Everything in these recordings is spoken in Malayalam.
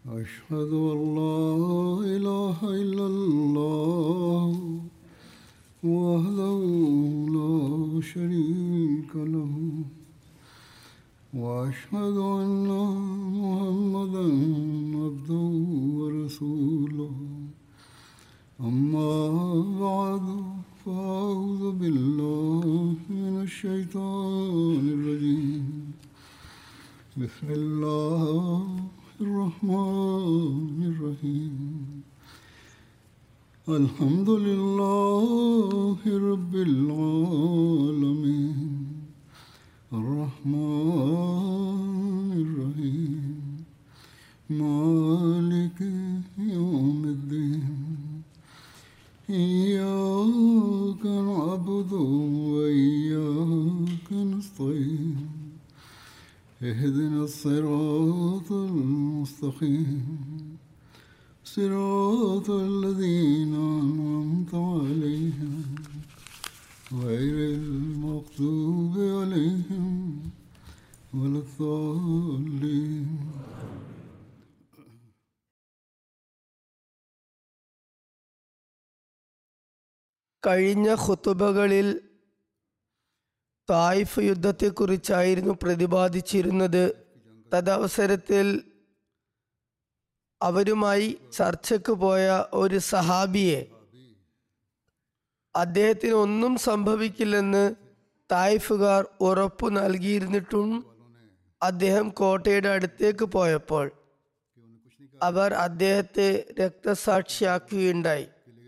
أشهد أن لا إله إلا الله وحده لا شريك له وأشهد أن محمدا عبده ورسوله أما بعد فأعوذ بالله من الشيطان الرجيم بسم الله الرحمن الرحيم الحمد لله رب العالمين الرحمن الرحيم مالك يوم الدين إياك نعبد وإياك نستعين اهدنا الصراط المستقيم صراط الذين أنعمت عليهم غير المغضوب عليهم ولا الضالين കഴിഞ്ഞ ഖുത്തുബകളിൽ തായിഫ് യുദ്ധത്തെക്കുറിച്ചായിരുന്നു പ്രതിപാദിച്ചിരുന്നത് തദവസരത്തിൽ അവരുമായി ചർച്ചയ്ക്ക് പോയ ഒരു സഹാബിയെ അദ്ദേഹത്തിന് ഒന്നും സംഭവിക്കില്ലെന്ന് തായിഫുകാർ ഉറപ്പു നൽകിയിരുന്നിട്ടും അദ്ദേഹം കോട്ടയുടെ അടുത്തേക്ക് പോയപ്പോൾ അവർ അദ്ദേഹത്തെ രക്തസാക്ഷിയാക്കുകയുണ്ടായി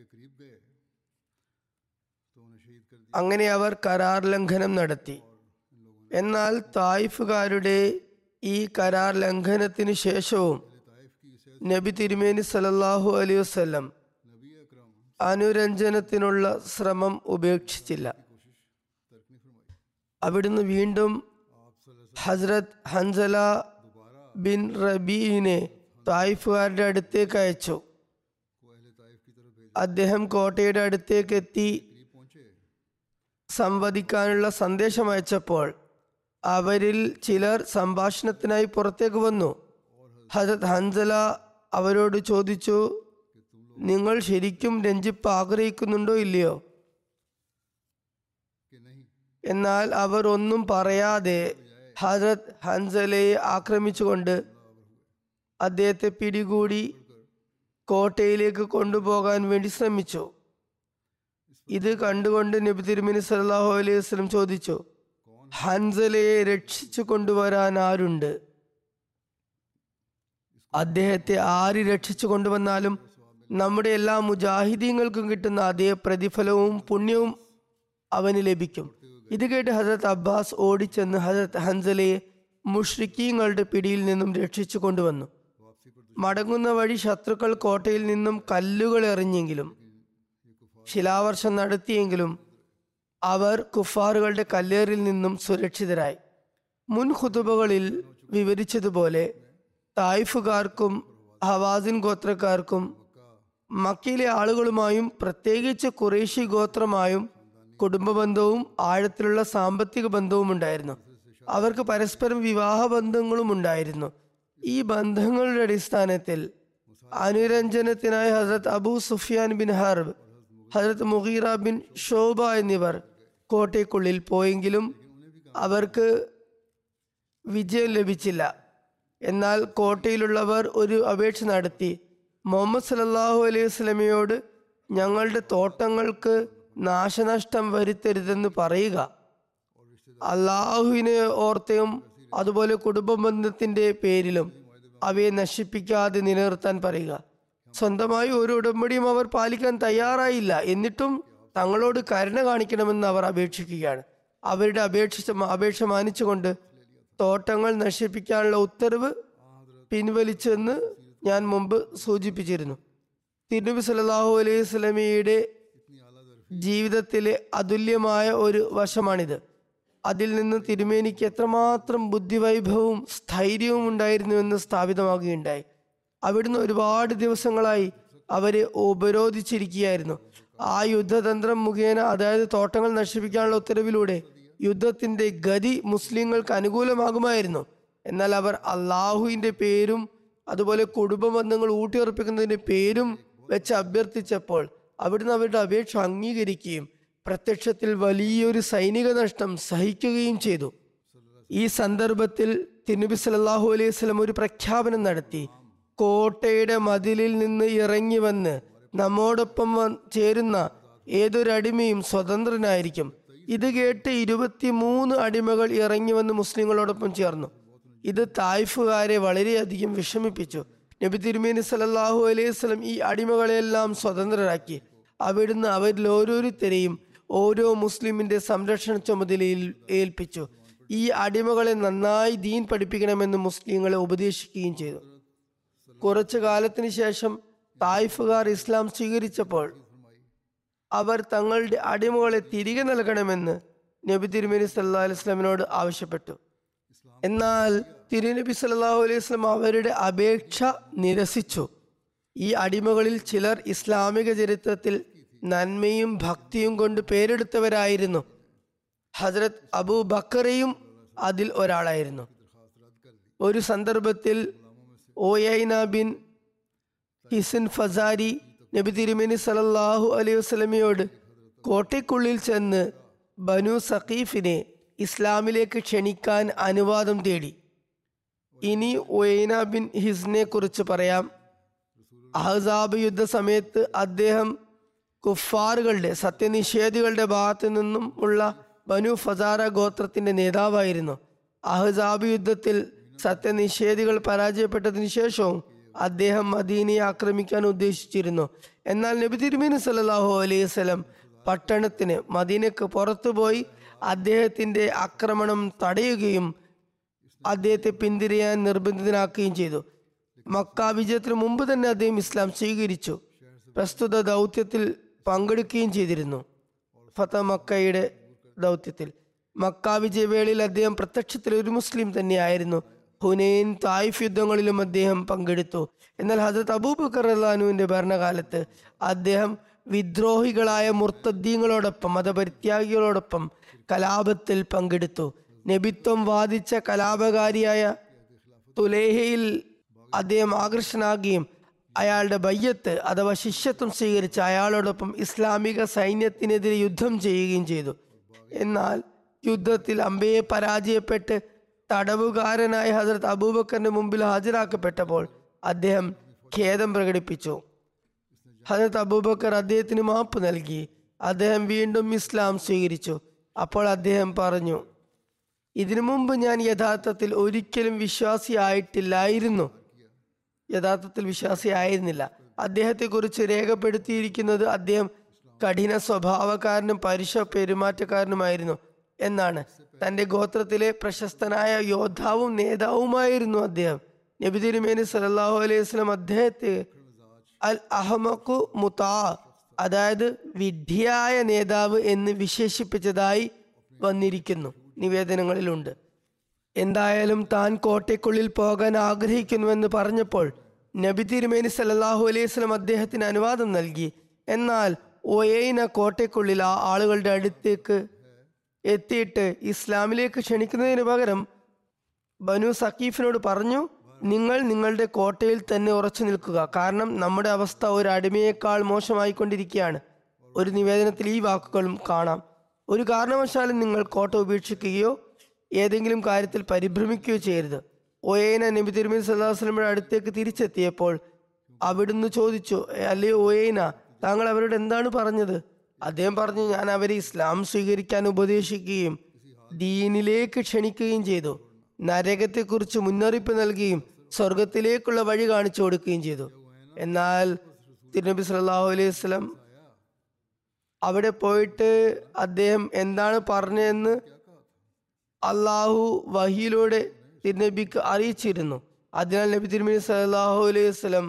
അങ്ങനെ അവർ കരാർ ലംഘനം നടത്തി എന്നാൽ തായിഫുകാരുടെ ഈ കരാർ ലംഘനത്തിന് ശേഷവും നബി തിരുമേനി സല്ലല്ലാഹു അലൈഹി വസല്ലം അനുരഞ്ജനത്തിനുള്ള ശ്രമം ഉപേക്ഷിച്ചില്ല അവിടുന്ന് വീണ്ടും ഹസ്രത് ഹൻസല ബിൻ റബീനെ തായിഫുകാരുടെ അടുത്തേക്ക് അയച്ചു അദ്ദേഹം കോട്ടയുടെ അടുത്തേക്ക് എത്തി സംവദിക്കാനുള്ള സന്ദേശം അയച്ചപ്പോൾ അവരിൽ ചിലർ സംഭാഷണത്തിനായി പുറത്തേക്ക് വന്നു ഹജത് ഹൻസല അവരോട് ചോദിച്ചു നിങ്ങൾ ശരിക്കും രഞ്ജിപ്പ് ആഗ്രഹിക്കുന്നുണ്ടോ ഇല്ലയോ എന്നാൽ അവർ ഒന്നും പറയാതെ ഹജരത് ഹൻസലയെ ആക്രമിച്ചുകൊണ്ട് അദ്ദേഹത്തെ പിടികൂടി കോട്ടയിലേക്ക് കൊണ്ടുപോകാൻ വേണ്ടി ശ്രമിച്ചു ഇത് കണ്ടുകൊണ്ട് നബി തിരുമിനി സല്ലാഹു അലൈഹി വസ്ലം ചോദിച്ചു ഹൻസലയെ രക്ഷിച്ചു കൊണ്ടുവരാൻ ആരുണ്ട് അദ്ദേഹത്തെ ആര് രക്ഷിച്ചു കൊണ്ടുവന്നാലും നമ്മുടെ എല്ലാ മുജാഹിദീങ്ങൾക്കും കിട്ടുന്ന അതേ പ്രതിഫലവും പുണ്യവും അവന് ലഭിക്കും ഇത് കേട്ട് ഹസരത്ത് അബ്ബാസ് ഓടിച്ചെന്ന് ഹസരത്ത് ഹൻസലയെ മുഷ്രിക്കീങ്ങളുടെ പിടിയിൽ നിന്നും രക്ഷിച്ചു കൊണ്ടുവന്നു മടങ്ങുന്ന വഴി ശത്രുക്കൾ കോട്ടയിൽ നിന്നും കല്ലുകൾ എറിഞ്ഞെങ്കിലും ശിലാവർഷം നടത്തിയെങ്കിലും അവർ കുഫാറുകളുടെ കല്ലേറിൽ നിന്നും സുരക്ഷിതരായി മുൻ ഖുതുബകളിൽ വിവരിച്ചതുപോലെ തായിഫുകാർക്കും ഹവാസിൻ ഗോത്രക്കാർക്കും മക്കയിലെ ആളുകളുമായും പ്രത്യേകിച്ച് കുറേശി ഗോത്രമായും കുടുംബ ബന്ധവും ആഴത്തിലുള്ള സാമ്പത്തിക ബന്ധവും ഉണ്ടായിരുന്നു അവർക്ക് പരസ്പരം വിവാഹ ബന്ധങ്ങളും ഉണ്ടായിരുന്നു ഈ ബന്ധങ്ങളുടെ അടിസ്ഥാനത്തിൽ അനുരഞ്ജനത്തിനായി ഹസരത് അബൂ സുഫിയാൻ ബിൻ ഹർബ് ഹസരത് മുഗീറ ബിൻ ഷോബ എന്നിവർ കോട്ടയ്ക്കുള്ളിൽ പോയെങ്കിലും അവർക്ക് വിജയം ലഭിച്ചില്ല എന്നാൽ കോട്ടയിലുള്ളവർ ഒരു അപേക്ഷ നടത്തി മുഹമ്മദ് സല്ലാഹു അലൈഹി സ്വലമയോട് ഞങ്ങളുടെ തോട്ടങ്ങൾക്ക് നാശനഷ്ടം വരുത്തരുതെന്ന് പറയുക അള്ളാഹുവിനെ ഓർത്തയും അതുപോലെ കുടുംബ ബന്ധത്തിന്റെ പേരിലും അവയെ നശിപ്പിക്കാതെ നിലനിർത്താൻ പറയുക സ്വന്തമായി ഒരു ഉടമ്പടിയും അവർ പാലിക്കാൻ തയ്യാറായില്ല എന്നിട്ടും തങ്ങളോട് കരുണ കാണിക്കണമെന്ന് അവർ അപേക്ഷിക്കുകയാണ് അവരുടെ അപേക്ഷ അപേക്ഷ മാനിച്ചുകൊണ്ട് തോട്ടങ്ങൾ നശിപ്പിക്കാനുള്ള ഉത്തരവ് പിൻവലിച്ചെന്ന് ഞാൻ മുമ്പ് സൂചിപ്പിച്ചിരുന്നു തിരുനബി സല്ലാഹു അലൈഹി സ്വലമിയുടെ ജീവിതത്തിലെ അതുല്യമായ ഒരു വശമാണിത് അതിൽ നിന്ന് തിരുമേനിക്ക് എത്രമാത്രം ബുദ്ധിവൈഭവവും സ്ഥൈര്യവും ഉണ്ടായിരുന്നുവെന്ന് സ്ഥാപിതമാകുകയുണ്ടായി അവിടുന്ന് ഒരുപാട് ദിവസങ്ങളായി അവരെ ഉപരോധിച്ചിരിക്കുകയായിരുന്നു ആ യുദ്ധതന്ത്രം മുഖേന അതായത് തോട്ടങ്ങൾ നശിപ്പിക്കാനുള്ള ഉത്തരവിലൂടെ യുദ്ധത്തിന്റെ ഗതി മുസ്ലിങ്ങൾക്ക് അനുകൂലമാകുമായിരുന്നു എന്നാൽ അവർ അള്ളാഹുവിന്റെ പേരും അതുപോലെ കുടുംബ ബന്ധങ്ങൾ ഊട്ടിയുറപ്പിക്കുന്നതിന് പേരും വെച്ച് അഭ്യർത്ഥിച്ചപ്പോൾ അവിടുന്ന് അവരുടെ അപേക്ഷ അംഗീകരിക്കുകയും പ്രത്യക്ഷത്തിൽ വലിയൊരു സൈനിക നഷ്ടം സഹിക്കുകയും ചെയ്തു ഈ സന്ദർഭത്തിൽ തിരുനബി സല്ലല്ലാഹു അലൈഹി വസല്ലം ഒരു പ്രഖ്യാപനം നടത്തി കോട്ടയുടെ മതിലിൽ നിന്ന് ഇറങ്ങി വന്ന് നമ്മോടൊപ്പം വ- ചേരുന്ന ഏതൊരു അടിമയും സ്വതന്ത്രനായിരിക്കും ഇത് കേട്ട് ഇരുപത്തിമൂന്ന് അടിമകൾ ഇറങ്ങി വന്ന് മുസ്ലിങ്ങളോടൊപ്പം ചേർന്നു ഇത് തായ്ഫുകാരെ വളരെയധികം വിഷമിപ്പിച്ചു നബി തിരുമേനി സല്ലല്ലാഹു അലൈഹി വസല്ലം ഈ അടിമകളെല്ലാം സ്വതന്ത്രരാക്കി അവിടുന്ന് അവരിൽ ഓരോരുത്തരെയും ഓരോ മുസ്ലിമിന്റെ സംരക്ഷണ ചുമതലയിൽ ഏൽപ്പിച്ചു ഈ അടിമകളെ നന്നായി ദീൻ പഠിപ്പിക്കണമെന്ന് മുസ്ലിങ്ങളെ ഉപദേശിക്കുകയും ചെയ്തു കുറച്ചു കാലത്തിന് ശേഷം തായ്ഫുകാർ ഇസ്ലാം സ്വീകരിച്ചപ്പോൾ അവർ തങ്ങളുടെ അടിമകളെ തിരികെ നൽകണമെന്ന് നബി തിരുമേനി സല്ലാ അലൈഹി സ്വലമിനോട് ആവശ്യപ്പെട്ടു എന്നാൽ തിരുനബി സല്ലല്ലാഹു അലൈഹി വസല്ലം അവരുടെ അപേക്ഷ നിരസിച്ചു ഈ അടിമകളിൽ ചിലർ ഇസ്ലാമിക ചരിത്രത്തിൽ നന്മയും ഭക്തിയും കൊണ്ട് പേരെടുത്തവരായിരുന്നു ഹജ്രത് അബൂ ബക്കറയും അതിൽ ഒരാളായിരുന്നു ഒരു സന്ദർഭത്തിൽ ഓയൈന ബിൻ ഹിസൻ ഫസാരി നബി തിരുമേനി സല്ലല്ലാഹു അലൈഹി വസല്ലമയോട് കോട്ടയ്ക്കുള്ളിൽ ചെന്ന് ബനു സഖീഫിനെ ഇസ്ലാമിലേക്ക് ക്ഷണിക്കാൻ അനുവാദം തേടി ഇനി ഒയ്ന ബിൻ ഹിസ്നെ കുറിച്ച് പറയാം അഹസാബ് യുദ്ധ സമയത്ത് അദ്ദേഹം കുഫാറുകളുടെ സത്യനിഷേധികളുടെ ഭാഗത്തു നിന്നും ഉള്ള ബനു ഫസാറ ഗോത്രത്തിന്റെ നേതാവായിരുന്നു അഹസാബ് യുദ്ധത്തിൽ സത്യനിഷേധികൾ പരാജയപ്പെട്ടതിനു ശേഷവും അദ്ദേഹം മദീനയെ ആക്രമിക്കാൻ ഉദ്ദേശിച്ചിരുന്നു എന്നാൽ നബി തിരുമേനി സല്ലല്ലാഹു അലൈഹി വസല്ലം പട്ടണത്തിന് മദീനക്ക് പുറത്തുപോയി അദ്ദേഹത്തിന്റെ ആക്രമണം തടയുകയും അദ്ദേഹത്തെ പിന്തിരിയാൻ നിർബന്ധിതനാക്കുകയും ചെയ്തു മക്ക വിജയത്തിന് മുമ്പ് തന്നെ അദ്ദേഹം ഇസ്ലാം സ്വീകരിച്ചു പ്രസ്തുത ദൗത്യത്തിൽ പങ്കെടുക്കുകയും ചെയ്തിരുന്നു ഫത മക്കയുടെ ദൗത്യത്തിൽ മക്ക വിജയവേളയിൽ അദ്ദേഹം പ്രത്യക്ഷത്തിൽ ഒരു മുസ്ലിം തന്നെയായിരുന്നു ഹുനൈൻ തായിഫ് യുദ്ധങ്ങളിലും അദ്ദേഹം പങ്കെടുത്തു എന്നാൽ ഹസരത് അബൂബക്കർ അള്ളഹാനുവിന്റെ ഭരണകാലത്ത് അദ്ദേഹം വിദ്രോഹികളായ മുർത്തദ്ദീങ്ങളോടൊപ്പം മതപരിത്യാഗികളോടൊപ്പം കലാപത്തിൽ പങ്കെടുത്തു നബിത്വം വാദിച്ച കലാപകാരിയായ തുലേഹയിൽ അദ്ദേഹം ആകർഷനാകുകയും അയാളുടെ ബയ്യത്ത് അഥവാ ശിഷ്യത്വം സ്വീകരിച്ച് അയാളോടൊപ്പം ഇസ്ലാമിക സൈന്യത്തിനെതിരെ യുദ്ധം ചെയ്യുകയും ചെയ്തു എന്നാൽ യുദ്ധത്തിൽ അമ്പയെ പരാജയപ്പെട്ട് തടവുകാരനായ ഹസരത്ത് അബൂബക്കറിന്റെ മുമ്പിൽ ഹാജരാക്കപ്പെട്ടപ്പോൾ അദ്ദേഹം ഖേദം പ്രകടിപ്പിച്ചു ഹജരത്ത് അബൂബക്കർ അദ്ദേഹത്തിന് മാപ്പ് നൽകി അദ്ദേഹം വീണ്ടും ഇസ്ലാം സ്വീകരിച്ചു അപ്പോൾ അദ്ദേഹം പറഞ്ഞു ഇതിനു മുമ്പ് ഞാൻ യഥാർത്ഥത്തിൽ ഒരിക്കലും വിശ്വാസിയായിട്ടില്ലായിരുന്നു യഥാർത്ഥത്തിൽ വിശ്വാസിയായിരുന്നില്ല അദ്ദേഹത്തെക്കുറിച്ച് രേഖപ്പെടുത്തിയിരിക്കുന്നത് അദ്ദേഹം കഠിന സ്വഭാവക്കാരനും പരുഷ പെരുമാറ്റക്കാരനുമായിരുന്നു എന്നാണ് തന്റെ ഗോത്രത്തിലെ പ്രശസ്തനായ യോദ്ധാവും നേതാവുമായിരുന്നു അദ്ദേഹം നബി തിരുമേനി സല്ലല്ലാഹു അലൈഹി വസല്ലം അദ്ദേഹത്തെ അൽ അഹമക്കു മുത്താ അതായത് വിഡ്ഢിയായ നേതാവ് എന്ന് വിശേഷിപ്പിച്ചതായി വന്നിരിക്കുന്നു നിവേദനങ്ങളിലുണ്ട് എന്തായാലും താൻ കോട്ടയ്ക്കുള്ളിൽ പോകാൻ ആഗ്രഹിക്കുന്നുവെന്ന് പറഞ്ഞപ്പോൾ നബി തിരുമേനി സല്ലല്ലാഹു അലൈഹി വസല്ലം അദ്ദേഹത്തിന് അനുവാദം നൽകി എന്നാൽ ഒയേന കോട്ടയ്ക്കുള്ളിൽ ആ ആളുകളുടെ അടുത്തേക്ക് എത്തിയിട്ട് ഇസ്ലാമിലേക്ക് ക്ഷണിക്കുന്നതിന് പകരം ബനു സക്കീഫിനോട് പറഞ്ഞു നിങ്ങൾ നിങ്ങളുടെ കോട്ടയിൽ തന്നെ ഉറച്ചു നിൽക്കുക കാരണം നമ്മുടെ അവസ്ഥ ഒരു അടിമയേക്കാൾ മോശമായിക്കൊണ്ടിരിക്കുകയാണ് ഒരു നിവേദനത്തിൽ ഈ വാക്കുകളും കാണാം ഒരു കാരണവശാലും നിങ്ങൾ കോട്ട ഉപേക്ഷിക്കുകയോ ഏതെങ്കിലും കാര്യത്തിൽ പരിഭ്രമിക്കുകയോ ചെയ്യരുത് ഒയേന നബി തിരുമതി സല്ലാസ്ലമിയുടെ അടുത്തേക്ക് തിരിച്ചെത്തിയപ്പോൾ അവിടുന്ന് ചോദിച്ചു അല്ലയോ ഒയേന താങ്കൾ അവരോട് എന്താണ് പറഞ്ഞത് അദ്ദേഹം പറഞ്ഞു ഞാൻ അവരെ ഇസ്ലാം സ്വീകരിക്കാൻ ഉപദേശിക്കുകയും ദീനിലേക്ക് ക്ഷണിക്കുകയും ചെയ്തു നരകത്തെക്കുറിച്ച് മുന്നറിയിപ്പ് നൽകുകയും സ്വർഗത്തിലേക്കുള്ള വഴി കാണിച്ചു കൊടുക്കുകയും ചെയ്തു എന്നാൽ തിരുനബി സല്ലല്ലാഹു അലൈഹി വസല്ലം അവിടെ പോയിട്ട് അദ്ദേഹം എന്താണ് പറഞ്ഞതെന്ന് അള്ളാഹു വഹിയിലൂടെ തിരുനബിക്ക് അറിയിച്ചിരുന്നു അതിനാൽ നബി തിരുമണി സല്ലല്ലാഹു അലൈഹി വസല്ലം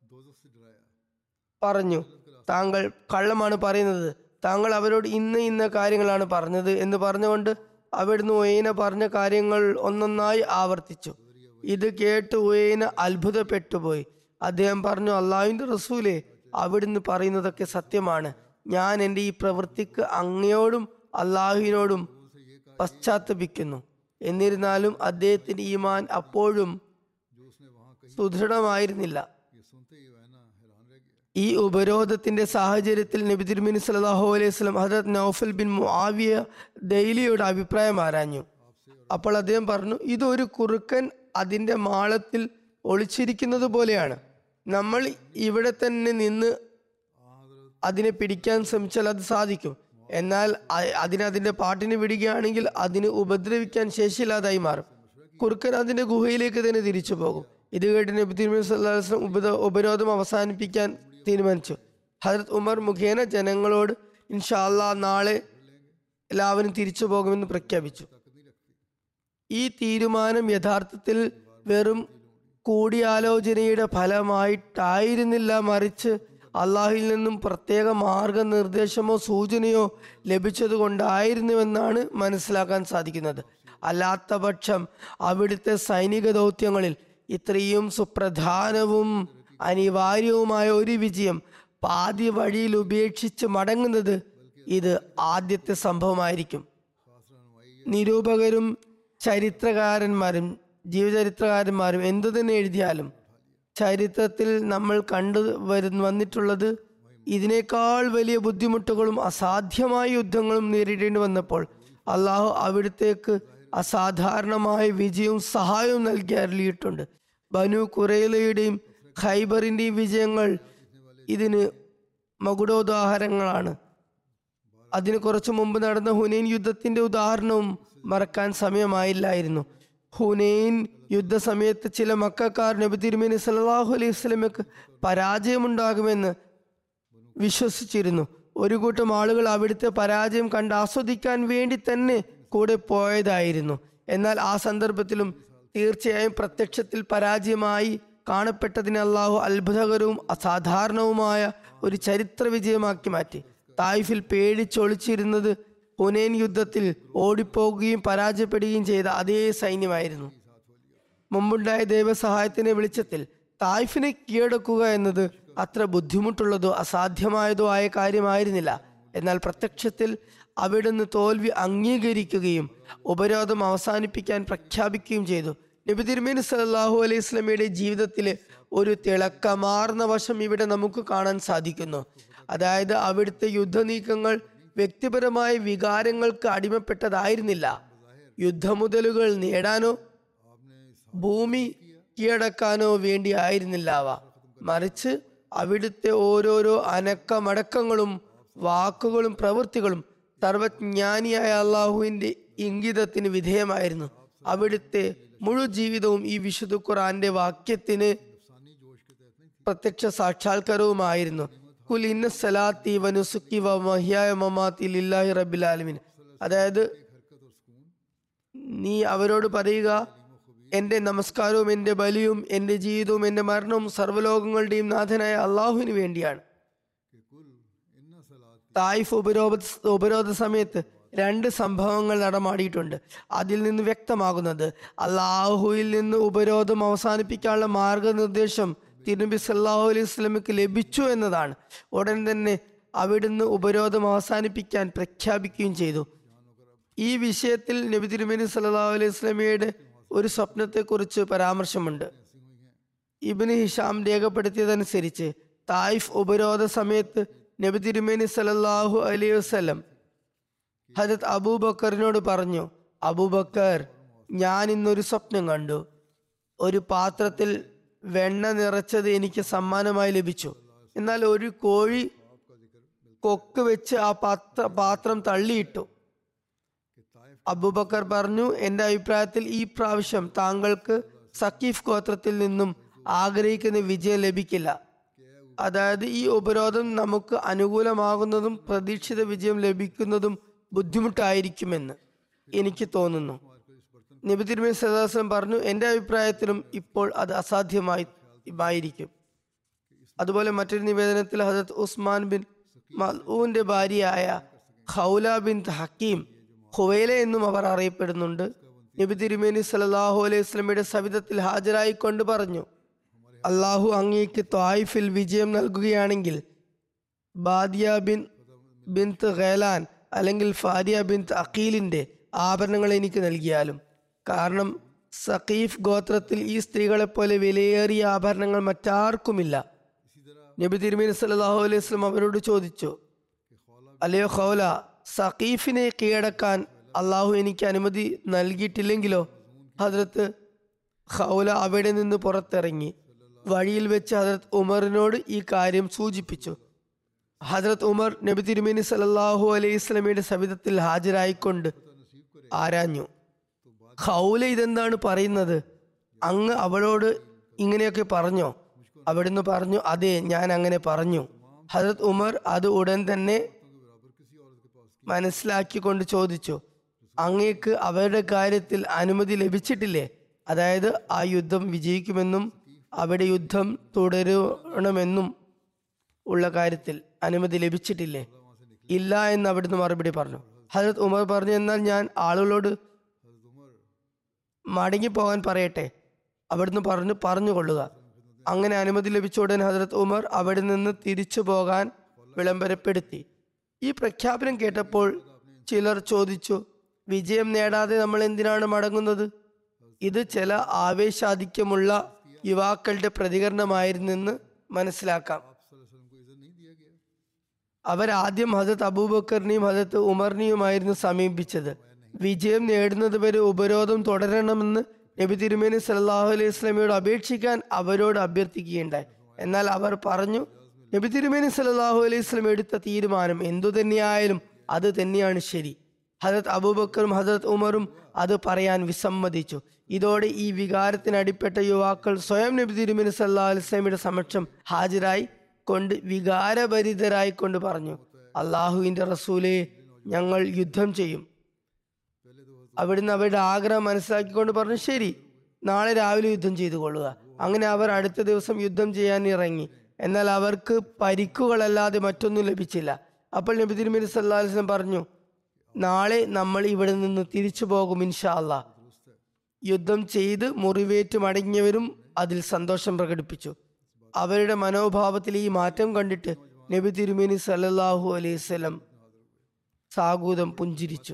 പറഞ്ഞു താങ്കൾ കള്ളമാണ് പറയുന്നത് താങ്കൾ അവരോട് ഇന്ന ഇന്ന കാര്യങ്ങളാണ് പറഞ്ഞത് എന്ന് പറഞ്ഞുകൊണ്ട് അവിടുന്ന് ഉയന പറഞ്ഞ കാര്യങ്ങൾ ഒന്നൊന്നായി ആവർത്തിച്ചു ഇത് കേട്ട് ഉയന അത്ഭുതപ്പെട്ടുപോയി അദ്ദേഹം പറഞ്ഞു അള്ളാഹുവിന്റെ റസൂലെ അവിടുന്ന് പറയുന്നതൊക്കെ സത്യമാണ് ഞാൻ എൻ്റെ ഈ പ്രവൃത്തിക്ക് അങ്ങയോടും അള്ളാഹുവിനോടും പശ്ചാത്തപിക്കുന്നു എന്നിരുന്നാലും അദ്ദേഹത്തിന്റെ ഈമാൻ അപ്പോഴും സുദൃഢമായിരുന്നില്ല ये सुनते ही वह ना हैरान रह गया ഈ ഉപരോധത്തിന്റെ സാഹചര്യത്തിൽ നബി തിരുമിനി സല്ലല്ലാഹു അലൈഹി വസല്ലം ഹജരത് നൗഫൽ ബിൻ മുആവിയ ദൈലിയുടെ അഭിപ്രായം ആരാഞ്ഞു അപ്പോൾ അദ്ദേഹം പറഞ്ഞു ഇതൊരു കുറുക്കൻ അതിന്റെ മാളത്തിൽ ഒളിച്ചിരിക്കുന്നത് പോലെയാണ് നമ്മൾ ഇവിടെ തന്നെ നിന്ന് അതിനെ പിടിക്കാൻ ശ്രമിച്ചാൽ അത് സാധിക്കും എന്നാൽ അ- അതിനെ അതിന്റെ പാട്ടിന് വിടുകയാണെങ്കിൽ അതിന് ഉപദ്രവിക്കാൻ ശേഷിയില്ലാതായി മാറും കുറുക്കൻ അതിന്റെ ഗുഹയിലേക്ക് തന്നെ തിരിച്ചു പോകും ഇത് കേട്ട് നബി തിരുമേനി സല്ലല്ലാഹു അലൈഹി വസല്ലം ഉപദ ഉപരോധം അവസാനിപ്പിക്കാൻ തീരുമാനിച്ചു ഹജരത് ഉമർ മുഖേന ജനങ്ങളോട് ഇൻഷാല്ലാ നാളെ എല്ലാവരും തിരിച്ചു പോകുമെന്ന് പ്രഖ്യാപിച്ചു ഈ തീരുമാനം യഥാർത്ഥത്തിൽ വെറും കൂടിയാലോചനയുടെ ഫലമായിട്ടായിരുന്നില്ല മറിച്ച് അള്ളാഹിൽ നിന്നും പ്രത്യേക മാർഗനിർദ്ദേശമോ സൂചനയോ ലഭിച്ചതുകൊണ്ടായിരുന്നുവെന്നാണ് മനസ്സിലാക്കാൻ സാധിക്കുന്നത് അല്ലാത്ത പക്ഷം അവിടുത്തെ സൈനിക ദൗത്യങ്ങളിൽ ഇത്രയും സുപ്രധാനവും അനിവാര്യവുമായ ഒരു വിജയം പാതി വഴിയിൽ ഉപേക്ഷിച്ച് മടങ്ങുന്നത് ഇത് ആദ്യത്തെ സംഭവമായിരിക്കും നിരൂപകരും ചരിത്രകാരന്മാരും ജീവചരിത്രകാരന്മാരും എന്തു തന്നെ എഴുതിയാലും ചരിത്രത്തിൽ നമ്മൾ കണ്ടു വരുന്ന വന്നിട്ടുള്ളത് ഇതിനേക്കാൾ വലിയ ബുദ്ധിമുട്ടുകളും അസാധ്യമായ യുദ്ധങ്ങളും നേരിടേണ്ടി വന്നപ്പോൾ അള്ളാഹു അവിടത്തേക്ക് അസാധാരണമായ വിജയവും സഹായവും നൽകി അരുളിയിട്ടുണ്ട് ബനു കുറേലയുടെയും ഖൈബറിന്റെയും വിജയങ്ങൾ ഇതിന് മകുടോദാഹരണങ്ങളാണ് അതിന് കുറച്ചു മുമ്പ് നടന്ന ഹുനൈൻ യുദ്ധത്തിന്റെ ഉദാഹരണവും മറക്കാൻ സമയമായില്ലായിരുന്നു ഹുനൈൻ യുദ്ധസമയത്ത് ചില മക്കാർ നബി തിരുമേനി സല്ലല്ലാഹു അലൈഹി വസല്ലമയ്ക്ക് പരാജയമുണ്ടാകുമെന്ന് വിശ്വസിച്ചിരുന്നു ഒരു കൂട്ടം ആളുകൾ അവിടുത്തെ പരാജയം കണ്ട് ആസ്വദിക്കാൻ വേണ്ടി തന്നെ കൂടെ പോയതായിരുന്നു എന്നാൽ ആ സന്ദർഭത്തിലും തീർച്ചയായും പ്രത്യക്ഷത്തിൽ പരാജയമായി കാണപ്പെട്ടതിന് അള്ളാഹു അത്ഭുതകരവും അസാധാരണവുമായ ഒരു ചരിത്ര വിജയമാക്കി മാറ്റി തായിഫിൽ പേടിച്ചൊളിച്ചിരുന്നത് ഹുനൈൻ യുദ്ധത്തിൽ ഓടിപ്പോകുകയും പരാജയപ്പെടുകയും ചെയ്ത അതേ സൈന്യമായിരുന്നു മുമ്പുണ്ടായ ദൈവസഹായത്തിന്റെ വെളിച്ചത്തിൽ തായ്ഫിനെ കീഴടക്കുക എന്നത് അത്ര ബുദ്ധിമുട്ടുള്ളതോ അസാധ്യമായതോ ആയ കാര്യമായിരുന്നില്ല എന്നാൽ പ്രത്യക്ഷത്തിൽ അവിടുന്ന് തോൽവി അംഗീകരിക്കുകയും ഉപരോധം അവസാനിപ്പിക്കാൻ പ്രഖ്യാപിക്കുകയും ചെയ്തു നബി തിരുമേനി സല്ലല്ലാഹു അലൈഹി സ്വലമയുടെ ജീവിതത്തിലെ ഒരു തിളക്കമാർന്ന വശം ഇവിടെ നമുക്ക് കാണാൻ സാധിക്കുന്നു അതായത് അവിടുത്തെ യുദ്ധനീക്കങ്ങൾ വ്യക്തിപരമായ വികാരങ്ങൾക്ക് അടിമപ്പെട്ടതായിരുന്നില്ല യുദ്ധമുതലുകൾ നേടാനോ ഭൂമി കീഴടക്കാനോ വേണ്ടി ആയിരുന്നില്ല അവ മറിച്ച് അവിടുത്തെ ഓരോരോ അനക്കമടക്കങ്ങളും വാക്കുകളും പ്രവൃത്തികളും സർവജ്ഞാനിയായ അള്ളാഹുവിന്റെ ഇംഗിതത്തിന് വിധേയമായിരുന്നു അവിടുത്തെ മുഴു ജീവിതവും ഈ വിശുദ്ധ ഖുറാന്റെ വാക്യത്തിന് പ്രത്യക്ഷ സാക്ഷാത്കാരവുമായിരുന്നു കുൽ ഇന്ന സലാത്തി വനുസുക്കി വ മഹ്യായ മമാത്തി ലില്ലാഹി റബ്ബിൽ ആലമീൻ അതായത് നീ അവരോട് പറയുക എന്റെ നമസ്കാരവും എന്റെ ബലിയും എന്റെ ജീവിതവും എന്റെ മരണവും സർവ്വലോകങ്ങളുടെയും നാഥനായ അള്ളാഹുവിന് വേണ്ടിയാണ് തായിഫ് ഉപരോധ ഉപരോധ സമയത്ത് രണ്ട് സംഭവങ്ങൾ നടമാടിയിട്ടുണ്ട് അതിൽ നിന്ന് വ്യക്തമാകുന്നത് അള്ളാഹുവിൽ നിന്ന് ഉപരോധം അവസാനിപ്പിക്കാനുള്ള മാർഗനിർദ്ദേശം തിരുനബി സല്ലാഹു അലൈഹി സ്വലമിക്ക് ലഭിച്ചു എന്നതാണ് ഉടൻ തന്നെ അവിടുന്ന് ഉപരോധം അവസാനിപ്പിക്കാൻ പ്രഖ്യാപിക്കുകയും ചെയ്തു ഈ വിഷയത്തിൽ നബി തിരുമേനി സല്ലല്ലാഹു അലൈഹി സ്വലമിയുടെ ഒരു സ്വപ്നത്തെക്കുറിച്ച് പരാമർശമുണ്ട് ഇബിന് ഹിഷാം രേഖപ്പെടുത്തിയതനുസരിച്ച് തായിഫ് ഉപരോധ സമയത്ത് നബി തിരുമേനി സല്ലല്ലാഹു അലൈഹി വസല്ലം ഹജത് അബൂബക്കറിനോട് പറഞ്ഞു അബൂബക്കർ ഞാൻ ഇന്നൊരു സ്വപ്നം കണ്ടു ഒരു പാത്രത്തിൽ വെണ്ണ നിറച്ചത് എനിക്ക് സമ്മാനമായി ലഭിച്ചു എന്നാൽ ഒരു കോഴി കൊക്ക് വെച്ച് ആ പാത്ര പാത്രം തള്ളിയിട്ടു അബൂബക്കർ പറഞ്ഞു എന്റെ അഭിപ്രായത്തിൽ ഈ പ്രാവശ്യം താങ്കൾക്ക് സക്കീഫ് ഗോത്രത്തിൽ നിന്നും ആഗ്രഹിക്കുന്ന വിജയം ലഭിക്കില്ല അതായത് ഈ ഉപരോധം നമുക്ക് അനുകൂലമാകുന്നതും പ്രതീക്ഷിത വിജയം ലഭിക്കുന്നതും ബുദ്ധിമുട്ടായിരിക്കുമെന്ന് എനിക്ക് തോന്നുന്നു നബി തിരുമേനി സദാസനം പറഞ്ഞു എൻ്റെ അഭിപ്രായത്തിലും ഇപ്പോൾ അത് അസാധ്യമായി ആയിരിക്കും അതുപോലെ മറ്റൊരു നിവേദനത്തിൽ ഹജരത് ഉസ്മാൻ ബിൻ മൽഊന്റെ ഭാര്യയായ ഖൗല ബിൻ ഹക്കീം ഹുവൈല എന്നും അവർ അറിയപ്പെടുന്നുണ്ട് നബി തിരുമേനി സല്ലല്ലാഹു അലൈഹി വസല്ലമയുടെ സവിധത്തിൽ ഹാജരായിക്കൊണ്ട് പറഞ്ഞു അള്ളാഹു അങ്ങേക്ക് ത്വായിഫിൽ വിജയം നൽകുകയാണെങ്കിൽ ബാദിയ ബിൻ ബിൻത്ത് ഖേലാൻ അല്ലെങ്കിൽ ഫാരിയ ബിൻത്ത് അഖീലിന്റെ ആഭരണങ്ങൾ എനിക്ക് നൽകിയാലും കാരണം സഖീഫ് ഗോത്രത്തിൽ ഈ സ്ത്രീകളെ പോലെ വിലയേറിയ ആഭരണങ്ങൾ മറ്റാർക്കുമില്ല നബി തിരുമേനി സല്ലല്ലാഹു അലൈഹി വസല്ലം അവരോട് ചോദിച്ചു അല്ലയോ ഖൗല സഖീഫിനെ കീഴടക്കാൻ അള്ളാഹു എനിക്ക് അനുമതി നൽകിയിട്ടില്ലെങ്കിലോ ഹദ്രത്ത് ഖൗല അവിടെ നിന്ന് പുറത്തിറങ്ങി വഴിയിൽ വെച്ച് ഹദ്രത്ത് ഉമറിനോട് ഈ കാര്യം സൂചിപ്പിച്ചു ഹദ്രത്ത് ഉമർ നബി തിരുമേനി സല്ലല്ലാഹു അലൈഹി സ്വലമിയുടെ സവിധത്തിൽ ഹാജരായിക്കൊണ്ട് ആരാഞ്ഞു ഖൗല ഇതെന്താണ് പറയുന്നത് അങ്ങ് അവളോട് ഇങ്ങനെയൊക്കെ പറഞ്ഞോ അവിടുന്ന് പറഞ്ഞു അതെ ഞാൻ അങ്ങനെ പറഞ്ഞു ഹജരത് ഉമർ അത് ഉടൻ തന്നെ മനസ്സിലാക്കിക്കൊണ്ട് ചോദിച്ചു അങ്ങേക്ക് അവരുടെ കാര്യത്തിൽ അനുമതി ലഭിച്ചിട്ടില്ലേ അതായത് ആ യുദ്ധം വിജയിക്കുമെന്നും അവിടെ യുദ്ധം തുടരണമെന്നും ഉള്ള കാര്യത്തിൽ അനുമതി ലഭിച്ചിട്ടില്ലേ ഇല്ല എന്ന് അവിടുന്ന് മറുപടി പറഞ്ഞു ഹജരത് ഉമർ പറഞ്ഞു എന്നാൽ ഞാൻ ആളുകളോട് മടങ്ങിപ്പോകാൻ പറയട്ടെ അവിടുന്ന് പറഞ്ഞു പറഞ്ഞുകൊള്ളുക അങ്ങനെ അനുമതി ലഭിച്ച ഉടൻ ഹജരത് ഉമർ അവിടെ നിന്ന് തിരിച്ചു പോകാൻ വിളംബരപ്പെടുത്തി ഈ പ്രഖ്യാപനം കേട്ടപ്പോൾ ചിലർ ചോദിച്ചു വിജയം നേടാതെ നമ്മൾ എന്തിനാണ് മടങ്ങുന്നത് ഇത് ചില ആവേശാധിക്യമുള്ള യുവാക്കളുടെ പ്രതികരണമായിരുന്നെന്ന് മനസ്സിലാക്കാം അവരാദ്യം ഹജത് അബൂബക്കറിനെയും ഹജത്ത് ഉമറിനെയുമായിരുന്നു സമീപിച്ചത് വിജയം നേടുന്നത് വരെ ഉപരോധം തുടരണമെന്ന് നബി തിരുമേനി സല്ലാഹു അലൈഹി സ്വലമയോട് അപേക്ഷിക്കാൻ അവരോട് അഭ്യർത്ഥിക്കുകയുണ്ടായി എന്നാൽ അവർ പറഞ്ഞു നബി തിരുമേനി സല്ലാഹു അലൈഹി സ്വലം എടുത്ത തീരുമാനം എന്തു തന്നെയായാലും അത് തന്നെയാണ് ശരി ഹജരത് അബൂബക്കറും ഹജരത് ഉമറും അത് പറയാൻ വിസമ്മതിച്ചു ഇതോടെ ഈ വികാരത്തിനടിപ്പെട്ട യുവാക്കൾ സ്വയം നബി തിരുമേനി സല്ലാ അലൈഹി സ്വലമിയുടെ സമക്ഷം ഹാജരായി കൊണ്ട് വികാരഭരിതരായി കൊണ്ട് പറഞ്ഞു അള്ളാഹുവിന്റെ റസൂലെ ഞങ്ങൾ യുദ്ധം ചെയ്യും അവിടുന്ന് അവരുടെ ആഗ്രഹം മനസ്സിലാക്കിക്കൊണ്ട് പറഞ്ഞു ശരി നാളെ രാവിലെ യുദ്ധം ചെയ്തു കൊള്ളുക അങ്ങനെ അവർ അടുത്ത ദിവസം യുദ്ധം ചെയ്യാൻ ഇറങ്ങി എന്നാൽ അവർക്ക് പരിക്കുകളല്ലാതെ മറ്റൊന്നും ലഭിച്ചില്ല അപ്പോൾ നബി തിരുമേനി സല്ലാ അലിസ്ലം പറഞ്ഞു നാളെ നമ്മൾ ഇവിടെ നിന്ന് തിരിച്ചു പോകും ഇൻഷാ അല്ലാ യുദ്ധം ചെയ്ത് മുറിവേറ്റ് മടങ്ങിയവരും അതിൽ സന്തോഷം പ്രകടിപ്പിച്ചു അവരുടെ മനോഭാവത്തിൽ ഈ മാറ്റം കണ്ടിട്ട് നബി തിരുമേനി സല്ലല്ലാഹു അലൈഹി സ്വലം സാഗൂതം പുഞ്ചിരിച്ചു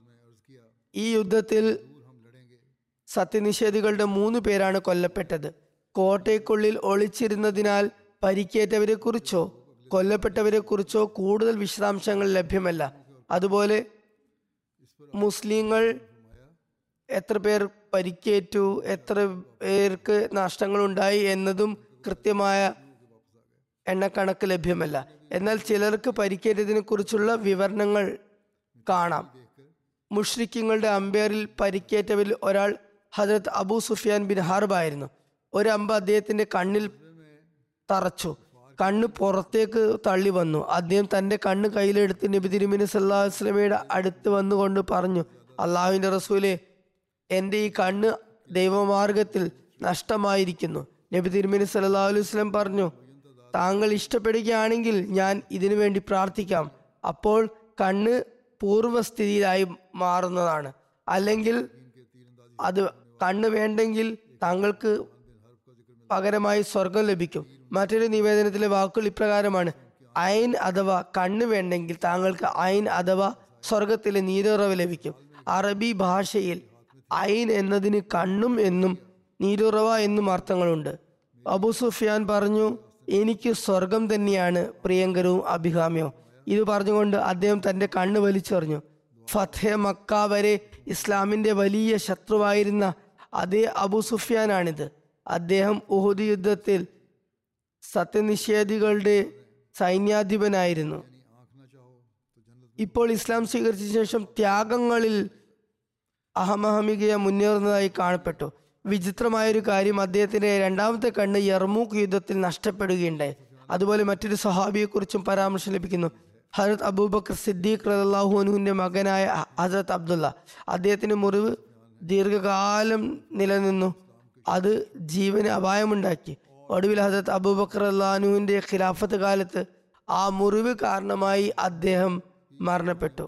ഈ യുദ്ധത്തിൽ സത്യനിഷേധികളുടെ മൂന്ന് പേരാണ് കൊല്ലപ്പെട്ടത് കോട്ടയ്ക്കുള്ളിൽ ഒളിച്ചിരുന്നതിനാൽ പരിക്കേറ്റവരെ കുറിച്ചോ കൊല്ലപ്പെട്ടവരെ കുറിച്ചോ കൂടുതൽ വിശദാംശങ്ങൾ ലഭ്യമല്ല അതുപോലെ മുസ്ലിങ്ങൾ എത്ര പേർ പരിക്കേറ്റു എത്ര പേർക്ക് നഷ്ടങ്ങളുണ്ടായി എന്നതും കൃത്യമായ എണ്ണക്കണക്ക് ലഭ്യമല്ല എന്നാൽ ചിലർക്ക് പരിക്കേറ്റതിനെ കുറിച്ചുള്ള വിവരണങ്ങൾ കാണാം മുഷ്രിഖിങ്ങളുടെ അമ്പയറിൽ പരിക്കേറ്റവരിൽ ഒരാൾ ഹജരത് അബൂ സുഫിയാൻ ബിൻ ഹർബ് ആയിരുന്നു ഒരു അമ്പ് അദ്ദേഹത്തിന്റെ കണ്ണിൽ തറച്ചു കണ്ണ് പുറത്തേക്ക് തള്ളി വന്നു അദ്ദേഹം തന്റെ കണ്ണ് കയ്യിലെടുത്ത് നബി തിരുമിനി സല്ലാഹു വസ്ലമയുടെ അടുത്ത് വന്നുകൊണ്ട് പറഞ്ഞു അള്ളാഹുവിന്റെ റസൂലെ എൻ്റെ ഈ കണ്ണ് ദൈവമാർഗത്തിൽ നഷ്ടമായിരിക്കുന്നു നബി തിരുമിനി സല്ലാ അലൈഹി വസ്ലം പറഞ്ഞു താങ്കൾ ഇഷ്ടപ്പെടുകയാണെങ്കിൽ ഞാൻ ഇതിനു വേണ്ടി പ്രാർത്ഥിക്കാം അപ്പോൾ കണ്ണ് പൂർവ്വസ്ഥിതിയിലായി മാറുന്നതാണ് അല്ലെങ്കിൽ അത് കണ്ണ് വേണ്ടെങ്കിൽ താങ്കൾക്ക് പകരമായി സ്വർഗം ലഭിക്കും മറ്റൊരു നിവേദനത്തിലെ വാക്കുകൾ ഇപ്രകാരമാണ് അയൻ അഥവാ കണ്ണ് വേണ്ടെങ്കിൽ താങ്കൾക്ക് അയൻ അഥവാ സ്വർഗത്തിലെ നീരുറവ് ലഭിക്കും അറബി ഭാഷയിൽ അയിൻ എന്നതിന് കണ്ണും എന്നും നീരുറവ എന്നും അർത്ഥങ്ങളുണ്ട് അബു സുഫിയാൻ പറഞ്ഞു എനിക്ക് സ്വർഗം തന്നെയാണ് പ്രിയങ്കരവും അഭികാമ്യവും ഇത് പറഞ്ഞുകൊണ്ട് അദ്ദേഹം തന്റെ കണ്ണ് വലിച്ചെറിഞ്ഞു ഫത്തേ മക്ക വരെ ഇസ്ലാമിന്റെ വലിയ ശത്രുവായിരുന്ന അതേ അബു സുഫിയാനാണിത് അദ്ദേഹം ഉഹുദ് യുദ്ധത്തിൽ സത്യനിഷേധികളുടെ സൈന്യാധിപനായിരുന്നു ഇപ്പോൾ ഇസ്ലാം സ്വീകരിച്ച ശേഷം ത്യാഗങ്ങളിൽ അഹമഹമികയ മുന്നേറുന്നതായി കാണപ്പെട്ടു വിചിത്രമായൊരു കാര്യം അദ്ദേഹത്തിന്റെ രണ്ടാമത്തെ കണ്ണ് യർമൂക്ക് യുദ്ധത്തിൽ നഷ്ടപ്പെടുകയുണ്ടായി അതുപോലെ മറ്റൊരു സഹാബിയെക്കുറിച്ചും പരാമർശം ലഭിക്കുന്നു ഹജരത് അബൂബക്കർ സിദ്ദീഖ് റലാഹുനുവിന്റെ മകനായ ഹജരത് അബ്ദുള്ള അദ്ദേഹത്തിന്റെ മുറിവ് ദീർഘകാലം നിലനിന്നു അത് ജീവന് അപായമുണ്ടാക്കി ഒടുവിൽ ഹജരത് അബൂബക്കർ അള്ളാഹുവിന്റെ ഖിലാഫത്ത് കാലത്ത് ആ മുറിവ് കാരണമായി അദ്ദേഹം മരണപ്പെട്ടു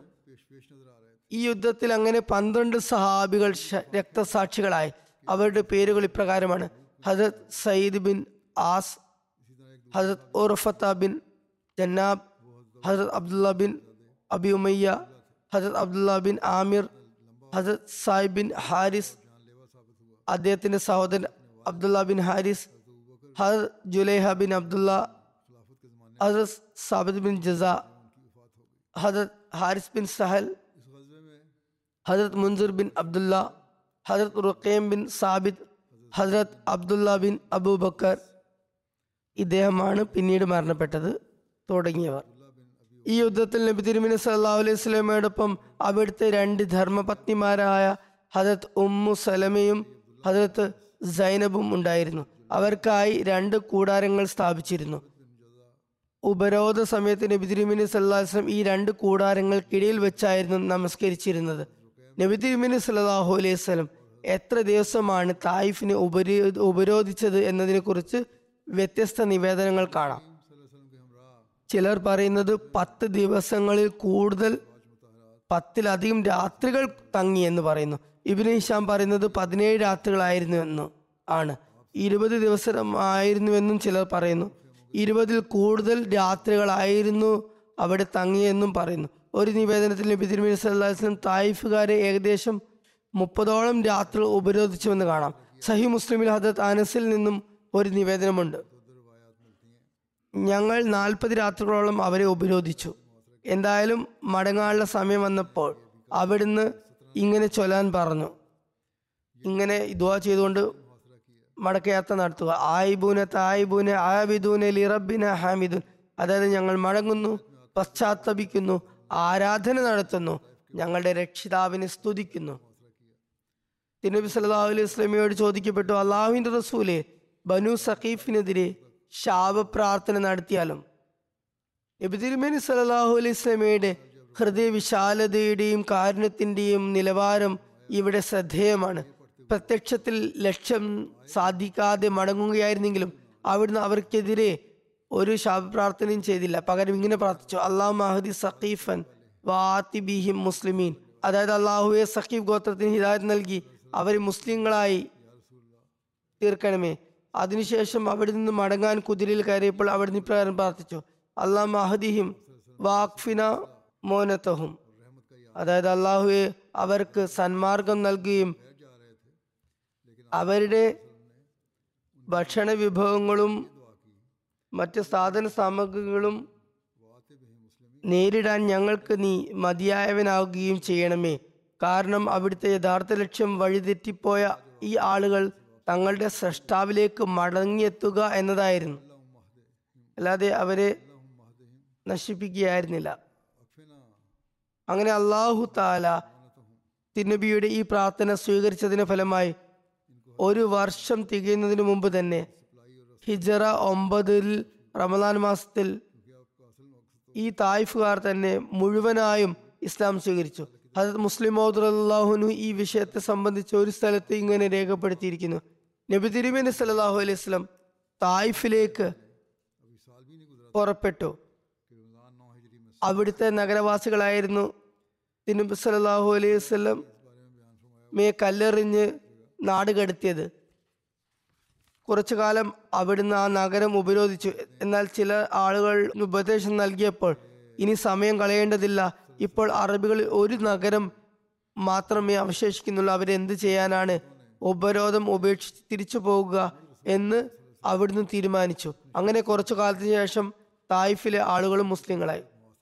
ഈ യുദ്ധത്തിൽ അങ്ങനെ പന്ത്രണ്ട് സഹാബികൾ ശ- രക്തസാക്ഷികളായി അവരുടെ പേരുകൾ ഇപ്രകാരമാണ് ഹജരത് സയ്യിദ് ബിൻ ആസ് ഹജരത് ഉർഫത്ത ബിൻ ജന്നാബ് ഹജരത് അബ്ദുള്ള ബിൻ അബി ഉമയ്യ ഹജരത് അബ്ദുള്ള ബിൻ ആമിർ ഹജരത് സായിബ് ബിൻ ഹാരിസ് അദ്ദേഹത്തിന്റെ സഹോദരൻ അബ്ദുള്ള ബിൻ ഹാരിസ് ഹർ ജുലൈഹ ബിൻ അബ്ദുള്ള ഹസരത് സാബിദ് ബിൻ ജസ ഹജरत हारिस बिन सहल हजरत मुंजर बिन अब्दुल्ला हजरत റുഖേം ബിൻ സാബിദ് ഹജരത് അബ്ദുള്ള ബിൻ അബൂബക്കർ ഇദ്ദേഹമാണ് പിന്നീട് മരണപ്പെട്ടത് തുടങ്ങിയവർ ഈ യുദ്ധത്തിൽ നബി തിരുമിനി സല്ലാഹു അലൈഹി സ്വലമയോടൊപ്പം അവിടുത്തെ രണ്ട് ധർമ്മപത്നിമാരായ ഹജരത് ഉമ്മു സലമയും ഹജരത്ത് സൈനബും ഉണ്ടായിരുന്നു അവർക്കായി രണ്ട് കൂടാരങ്ങൾ സ്ഥാപിച്ചിരുന്നു ഉപരോധ സമയത്ത് നബി തിരുമിനി സല്ലാസ്ലം ഈ രണ്ട് കൂടാരങ്ങൾക്കിടയിൽ വെച്ചായിരുന്നു നമസ്കരിച്ചിരുന്നത് നബി തിരുമിനി സല്ലാഹു അലൈഹി സ്വലം എത്ര ദിവസമാണ് തായിഫിനെ ഉപരി ഉപരോധിച്ചത് എന്നതിനെ കുറിച്ച് വ്യത്യസ്ത നിവേദനങ്ങൾ കാണാം ചിലർ പറയുന്നത് പത്ത് ദിവസങ്ങളിൽ കൂടുതൽ പത്തിലധികം രാത്രികൾ തങ്ങി എന്ന് പറയുന്നു ഇബിന് ഹിഷാം പറയുന്നത് പതിനേഴ് രാത്രികളായിരുന്നു എന്നും ആണ് ഇരുപത് ദിവസം ആയിരുന്നുവെന്നും ചിലർ പറയുന്നു ഇരുപതിൽ കൂടുതൽ രാത്രികളായിരുന്നു അവിടെ തങ്ങിയെന്നും പറയുന്നു ഒരു നിവേദനത്തിൽ നബി തിരുമേനി സല്ലാസ്ലം തായിഫുകാരെ ഏകദേശം മുപ്പതോളം രാത്രി ഉപരോധിച്ചുവെന്ന് കാണാം സഹി മുസ്ലിമിൽ ഹദത്ത് അനസിൽ നിന്നും ഒരു നിവേദനമുണ്ട് ഞങ്ങൾ നാൽപ്പത് രാത്രികളോളം അവരെ ഉപരോധിച്ചു എന്തായാലും മടങ്ങാനുള്ള സമയം വന്നപ്പോൾ അവിടുന്ന് ഇങ്ങനെ ചൊല്ലാൻ പറഞ്ഞു ഇങ്ങനെ ദുവാ ചെയ്തുകൊണ്ട് മടക്കയാത്ര നടത്തുക ആയിബൂന തായിബൂന ആബിദൂന ലിറബിന ഹാമിദുൻ അതായത് ഞങ്ങൾ മടങ്ങുന്നു പശ്ചാത്തപിക്കുന്നു ആരാധന നടത്തുന്നു ഞങ്ങളുടെ രക്ഷിതാവിനെ സ്തുതിക്കുന്നു തിരുനബി സല്ലല്ലാഹു അലൈഹി വസല്ലമയോട് ചോദിക്കപ്പെട്ടു അള്ളാഹുവിന്റെ റസൂലെ ബനു സഖീഫിനെതിരെ ശാപപ്രാർത്ഥന നടത്തിയാലും നബി തിരുമേനി സല്ലല്ലാഹു അലൈഹി വസല്ലമയുടെ ഹൃദയ വിശാലതയുടെയും കാരുണ്യത്തിന്റെയും നിലവാരം ഇവിടെ ശ്രദ്ധേയമാണ് പ്രത്യക്ഷത്തിൽ ലക്ഷ്യം സാധിക്കാതെ മടങ്ങുകയായിരുന്നെങ്കിലും അവിടുന്ന് അവർക്കെതിരെ ഒരു ശാപപ്രാർത്ഥനയും ചെയ്തില്ല പകരം ഇങ്ങനെ പ്രാർത്ഥിച്ചു അള്ളാഹു മഹദി സഖീഫൻ വാത്തി ബിഹിം മുസ്ലിമീൻ അതായത് അള്ളാഹുവെ സഖീഫ് ഗോത്രത്തിന് ഹിദായത് നൽകി അവരെ മുസ്ലിങ്ങളായി തീർക്കണമേ അതിനുശേഷം അവിടെ നിന്ന് മടങ്ങാൻ കുതിരയിൽ കയറിയപ്പോൾ അവിടുന്ന് ഇപ്രകാരം പ്രാർത്ഥിച്ചു അള്ളാഹ് മഹദിഹിം വാക്ഫിന മോനത്തഹും അതായത് അള്ളാഹുവെ അവർക്ക് സന്മാർഗം നൽകുകയും അവരുടെ ഭക്ഷണ വിഭവങ്ങളും മറ്റ് സാധന സാമഗ്രികളും നേരിടാൻ ഞങ്ങൾക്ക് നീ മതിയായവനാവുകയും ചെയ്യണമേ കാരണം അവിടുത്തെ യഥാർത്ഥ ലക്ഷ്യം വഴിതെറ്റിപ്പോയ ഈ ആളുകൾ തങ്ങളുടെ സൃഷ്ടാവിലേക്ക് മടങ്ങിയെത്തുക എന്നതായിരുന്നു അല്ലാതെ അവരെ നശിപ്പിക്കുകയായിരുന്നില്ല അങ്ങനെ അള്ളാഹു താല തിരുനബിയുടെ ഈ പ്രാർത്ഥന സ്വീകരിച്ചതിന് ഫലമായി ഒരു വർഷം തികയുന്നതിന് മുമ്പ് തന്നെ ഹിജറ ഒമ്പതിൽ റമദാൻ മാസത്തിൽ ഈ തായിഫുകാർ തന്നെ മുഴുവനായും ഇസ്ലാം സ്വീകരിച്ചു ഹജത് മുസ്ലിം അള്ളാഹുനു ഈ വിഷയത്തെ സംബന്ധിച്ച് ഒരു സ്ഥലത്ത് ഇങ്ങനെ രേഖപ്പെടുത്തിയിരിക്കുന്നു നബി തിരുമേനി സല്ലാഹു അലൈഹി സ്വലം തായിഫിലേക്ക് പുറപ്പെട്ടു അവിടുത്തെ നഗരവാസികളായിരുന്നു തിരുനബി സല്ലാഹു അലൈഹി വസ്ലം മേ കല്ലെറിഞ്ഞ് നാട് കടത്തിയത് കുറച്ചു കാലം അവിടുന്ന് ആ നഗരം ഉപരോധിച്ചു എന്നാൽ ചില ആളുകൾ ഉപദേശം നൽകിയപ്പോൾ ഇനി സമയം കളയേണ്ടതില്ല ഇപ്പോൾ അറബികളിൽ ഒരു നഗരം മാത്രമേ അവശേഷിക്കുന്നുള്ളൂ അവരെന്ത് ചെയ്യാനാണ് ഉപരോധം ഉപേക്ഷിച്ച് തിരിച്ചു പോകുക എന്ന് അവിടുന്ന് തീരുമാനിച്ചു അങ്ങനെ കുറച്ചു കാലത്തിന് ശേഷം തായിഫിലെ ആളുകളും മുസ്ലിങ്ങളായി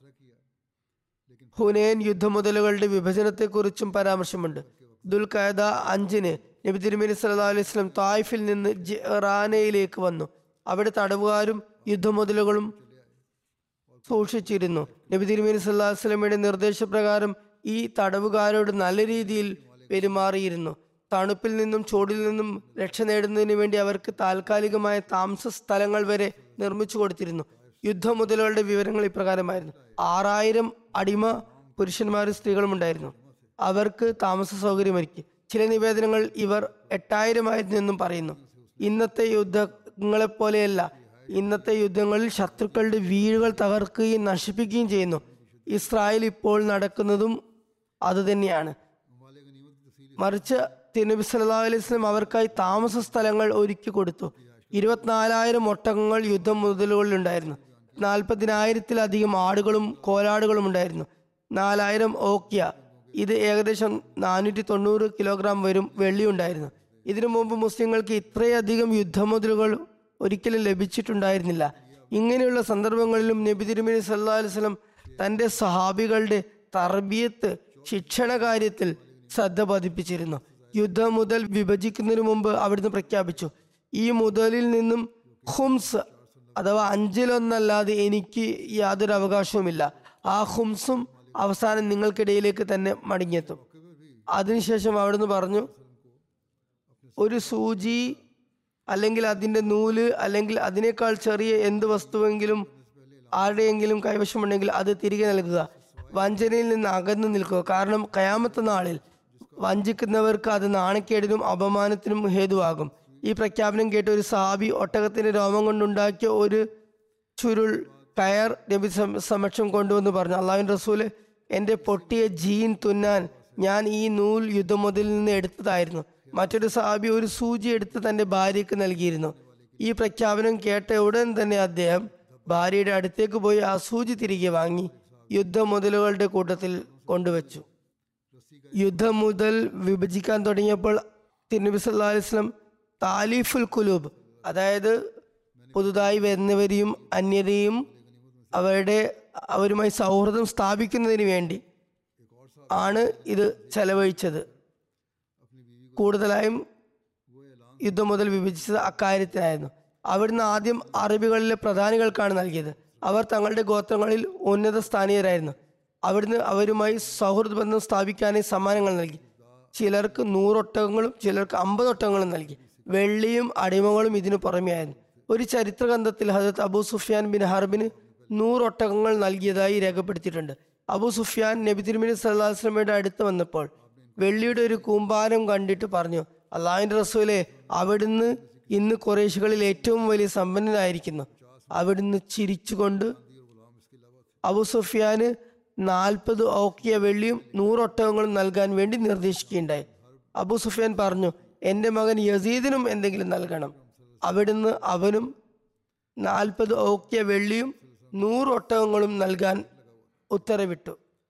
ഹുനൈൻ യുദ്ധമുതലുകളുടെ വിഭജനത്തെക്കുറിച്ചും പരാമർശമുണ്ട് ദുൽഖാദ അഞ്ചിന് നബി തിരുമേനി സല്ലാ അലൈഹി സ്വലം തായിഫിൽ നിന്ന് റാനയിലേക്ക് വന്നു അവിടെ തടവുകാരും യുദ്ധമുതലുകളും സൂക്ഷിച്ചിരുന്നു നബി തിരുമേനി സല്ലാ വസ്ലമയുടെ നിർദ്ദേശപ്രകാരം ഈ തടവുകാരോട് നല്ല രീതിയിൽ പെരുമാറിയിരുന്നു തണുപ്പിൽ നിന്നും ചൂടിൽ നിന്നും രക്ഷ നേടുന്നതിന് വേണ്ടി അവർക്ക് താൽക്കാലികമായ താമസ സ്ഥലങ്ങൾ വരെ നിർമ്മിച്ചു കൊടുത്തിരുന്നു യുദ്ധമുതലുകളുടെ വിവരങ്ങൾ ഇപ്രകാരമായിരുന്നു ആറായിരം അടിമ പുരുഷന്മാരും സ്ത്രീകളും ഉണ്ടായിരുന്നു അവർക്ക് താമസ സൗകര്യമൊരുക്കി ചില നിവേദനങ്ങൾ ഇവർ എട്ടായിരമായിരുന്നു എന്നും പറയുന്നു ഇന്നത്തെ യുദ്ധങ്ങളെപ്പോലെയല്ല ഇന്നത്തെ യുദ്ധങ്ങളിൽ ശത്രുക്കളുടെ വീടുകൾ തകർക്കുകയും നശിപ്പിക്കുകയും ചെയ്യുന്നു ഇസ്രായേൽ ഇപ്പോൾ നടക്കുന്നതും അതുതന്നെയാണ് മറിച്ച് തിരുനബി സല്ലാ അലൈഹി സ്വലം അവർക്കായി താമസ സ്ഥലങ്ങൾ ഒരുക്കി കൊടുത്തു ഇരുപത്തിനാലായിരം ഒട്ടകങ്ങൾ യുദ്ധം മുതലുകളിലുണ്ടായിരുന്നു നാൽപ്പതിനായിരത്തിലധികം ആടുകളും കോലാടുകളും ഉണ്ടായിരുന്നു നാലായിരം ഓക്കിയ ഇത് ഏകദേശം നാനൂറ്റി തൊണ്ണൂറ് കിലോഗ്രാം വരും വെള്ളി ഉണ്ടായിരുന്നു ഇതിനു മുമ്പ് മുസ്ലിങ്ങൾക്ക് ഇത്രയധികം യുദ്ധമുതലുകൾ ഒരിക്കലും ലഭിച്ചിട്ടുണ്ടായിരുന്നില്ല ഇങ്ങനെയുള്ള സന്ദർഭങ്ങളിലും നബി തിരുമേനി സല്ലാ അലുവലം തന്റെ സഹാബികളുടെ തർബിയത്ത് ശിക്ഷണ കാര്യത്തിൽ ശ്രദ്ധ പതിപ്പിച്ചിരുന്നു യുദ്ധം മുതൽ വിഭജിക്കുന്നതിന് മുമ്പ് അവിടുന്ന് പ്രഖ്യാപിച്ചു ഈ മുതലിൽ നിന്നും ഹുംസ് അഥവാ അഞ്ചിലൊന്നല്ലാതെ എനിക്ക് യാതൊരു അവകാശവുമില്ല ആ ഹുംസും അവസാനം നിങ്ങൾക്കിടയിലേക്ക് തന്നെ മടങ്ങിയെത്തും അതിനുശേഷം അവിടുന്ന് പറഞ്ഞു ഒരു സൂചി അല്ലെങ്കിൽ അതിൻ്റെ നൂല് അല്ലെങ്കിൽ അതിനേക്കാൾ ചെറിയ എന്ത് വസ്തുവെങ്കിലും ആരുടെയെങ്കിലും കൈവശമുണ്ടെങ്കിൽ അത് തിരികെ നൽകുക വഞ്ചനയിൽ നിന്ന് അകന്നു നിൽക്കുക കാരണം കയാമത്ത നാളിൽ വഞ്ചിക്കുന്നവർക്ക് അത് നാണക്കേടിനും അപമാനത്തിനും ഹേതുവാകും ഈ പ്രഖ്യാപനം കേട്ട് ഒരു സാബി ഒട്ടകത്തിന്റെ രോമം കൊണ്ടുണ്ടാക്കിയ ഒരു ചുരുൾ കയർ നബി സം- സമക്ഷം കൊണ്ടുവന്ന് പറഞ്ഞു അള്ളാഹുവിൻ റസൂല് എൻ്റെ പൊട്ടിയ ജീൻ തുന്നാൻ ഞാൻ ഈ നൂൽ യുദ്ധമുതലിൽ നിന്ന് എടുത്തതായിരുന്നു മറ്റൊരു സാബി ഒരു സൂചി എടുത്ത് തൻ്റെ ഭാര്യയ്ക്ക് നൽകിയിരുന്നു ഈ പ്രഖ്യാപനം കേട്ട ഉടൻ തന്നെ അദ്ദേഹം ഭാര്യയുടെ അടുത്തേക്ക് പോയി ആ സൂചി തിരികെ വാങ്ങി യുദ്ധമുതലുകളുടെ കൂട്ടത്തിൽ കൊണ്ടുവച്ചു യുദ്ധം മുതൽ വിഭജിക്കാൻ തുടങ്ങിയപ്പോൾ തിരുനബി സല്ലാ അലിസ്ലം താലിഫുൽ കുലൂബ് അതായത് പുതുതായി വരുന്നവരെയും അന്യരെയും അവരുടെ അവരുമായി സൗഹൃദം സ്ഥാപിക്കുന്നതിന് വേണ്ടി ആണ് ഇത് ചെലവഴിച്ചത് കൂടുതലായും യുദ്ധം മുതൽ വിഭജിച്ചത് അക്കാര്യത്തിനായിരുന്നു അവിടുന്ന് ആദ്യം അറബികളിലെ പ്രധാനികൾക്കാണ് നൽകിയത് അവർ തങ്ങളുടെ ഗോത്രങ്ങളിൽ ഉന്നത സ്ഥാനീയരായിരുന്നു അവിടുന്ന് അവരുമായി സൗഹൃദ ബന്ധം സ്ഥാപിക്കാനായി സമ്മാനങ്ങൾ നൽകി ചിലർക്ക് നൂറൊട്ടകങ്ങളും ചിലർക്ക് അമ്പത് ഒട്ടകങ്ങളും നൽകി വെള്ളിയും അടിമകളും ഇതിനു പുറമെയായിരുന്നു ഒരു ചരിത്രഗ്രന്ഥത്തിൽ ഹജരത് അബൂ സുഫിയാൻ ബിൻ ഹർബിന് നൂറൊട്ടകങ്ങൾ നൽകിയതായി രേഖപ്പെടുത്തിയിട്ടുണ്ട് അബൂ സുഫിയാൻ നബി തിരുമിനി സല്ലാ വസ്ലമയുടെ അടുത്ത് വന്നപ്പോൾ വെള്ളിയുടെ ഒരു കൂമ്പാരം കണ്ടിട്ട് പറഞ്ഞു അള്ളാഹിന്റെ റസൂലെ അവിടുന്ന് ഇന്ന് കുറേശുകളിൽ ഏറ്റവും വലിയ സമ്പന്നനായിരിക്കുന്നു അവിടുന്ന് ചിരിച്ചുകൊണ്ട് അബു സുഫിയാന് നാൽപ്പത് ഓക്കിയ വെള്ളിയും നൂറൊട്ടകങ്ങളും നൽകാൻ വേണ്ടി നിർദ്ദേശിക്കുകയുണ്ടായി അബു സുഫിയാൻ പറഞ്ഞു എൻ്റെ മകൻ യസീദിനും എന്തെങ്കിലും നൽകണം അവിടുന്ന് അവനും നാൽപ്പത് ഓക്കിയ വെള്ളിയും നൂറൊട്ടകങ്ങളും നൽകാൻ ഉത്തരവിട്ടു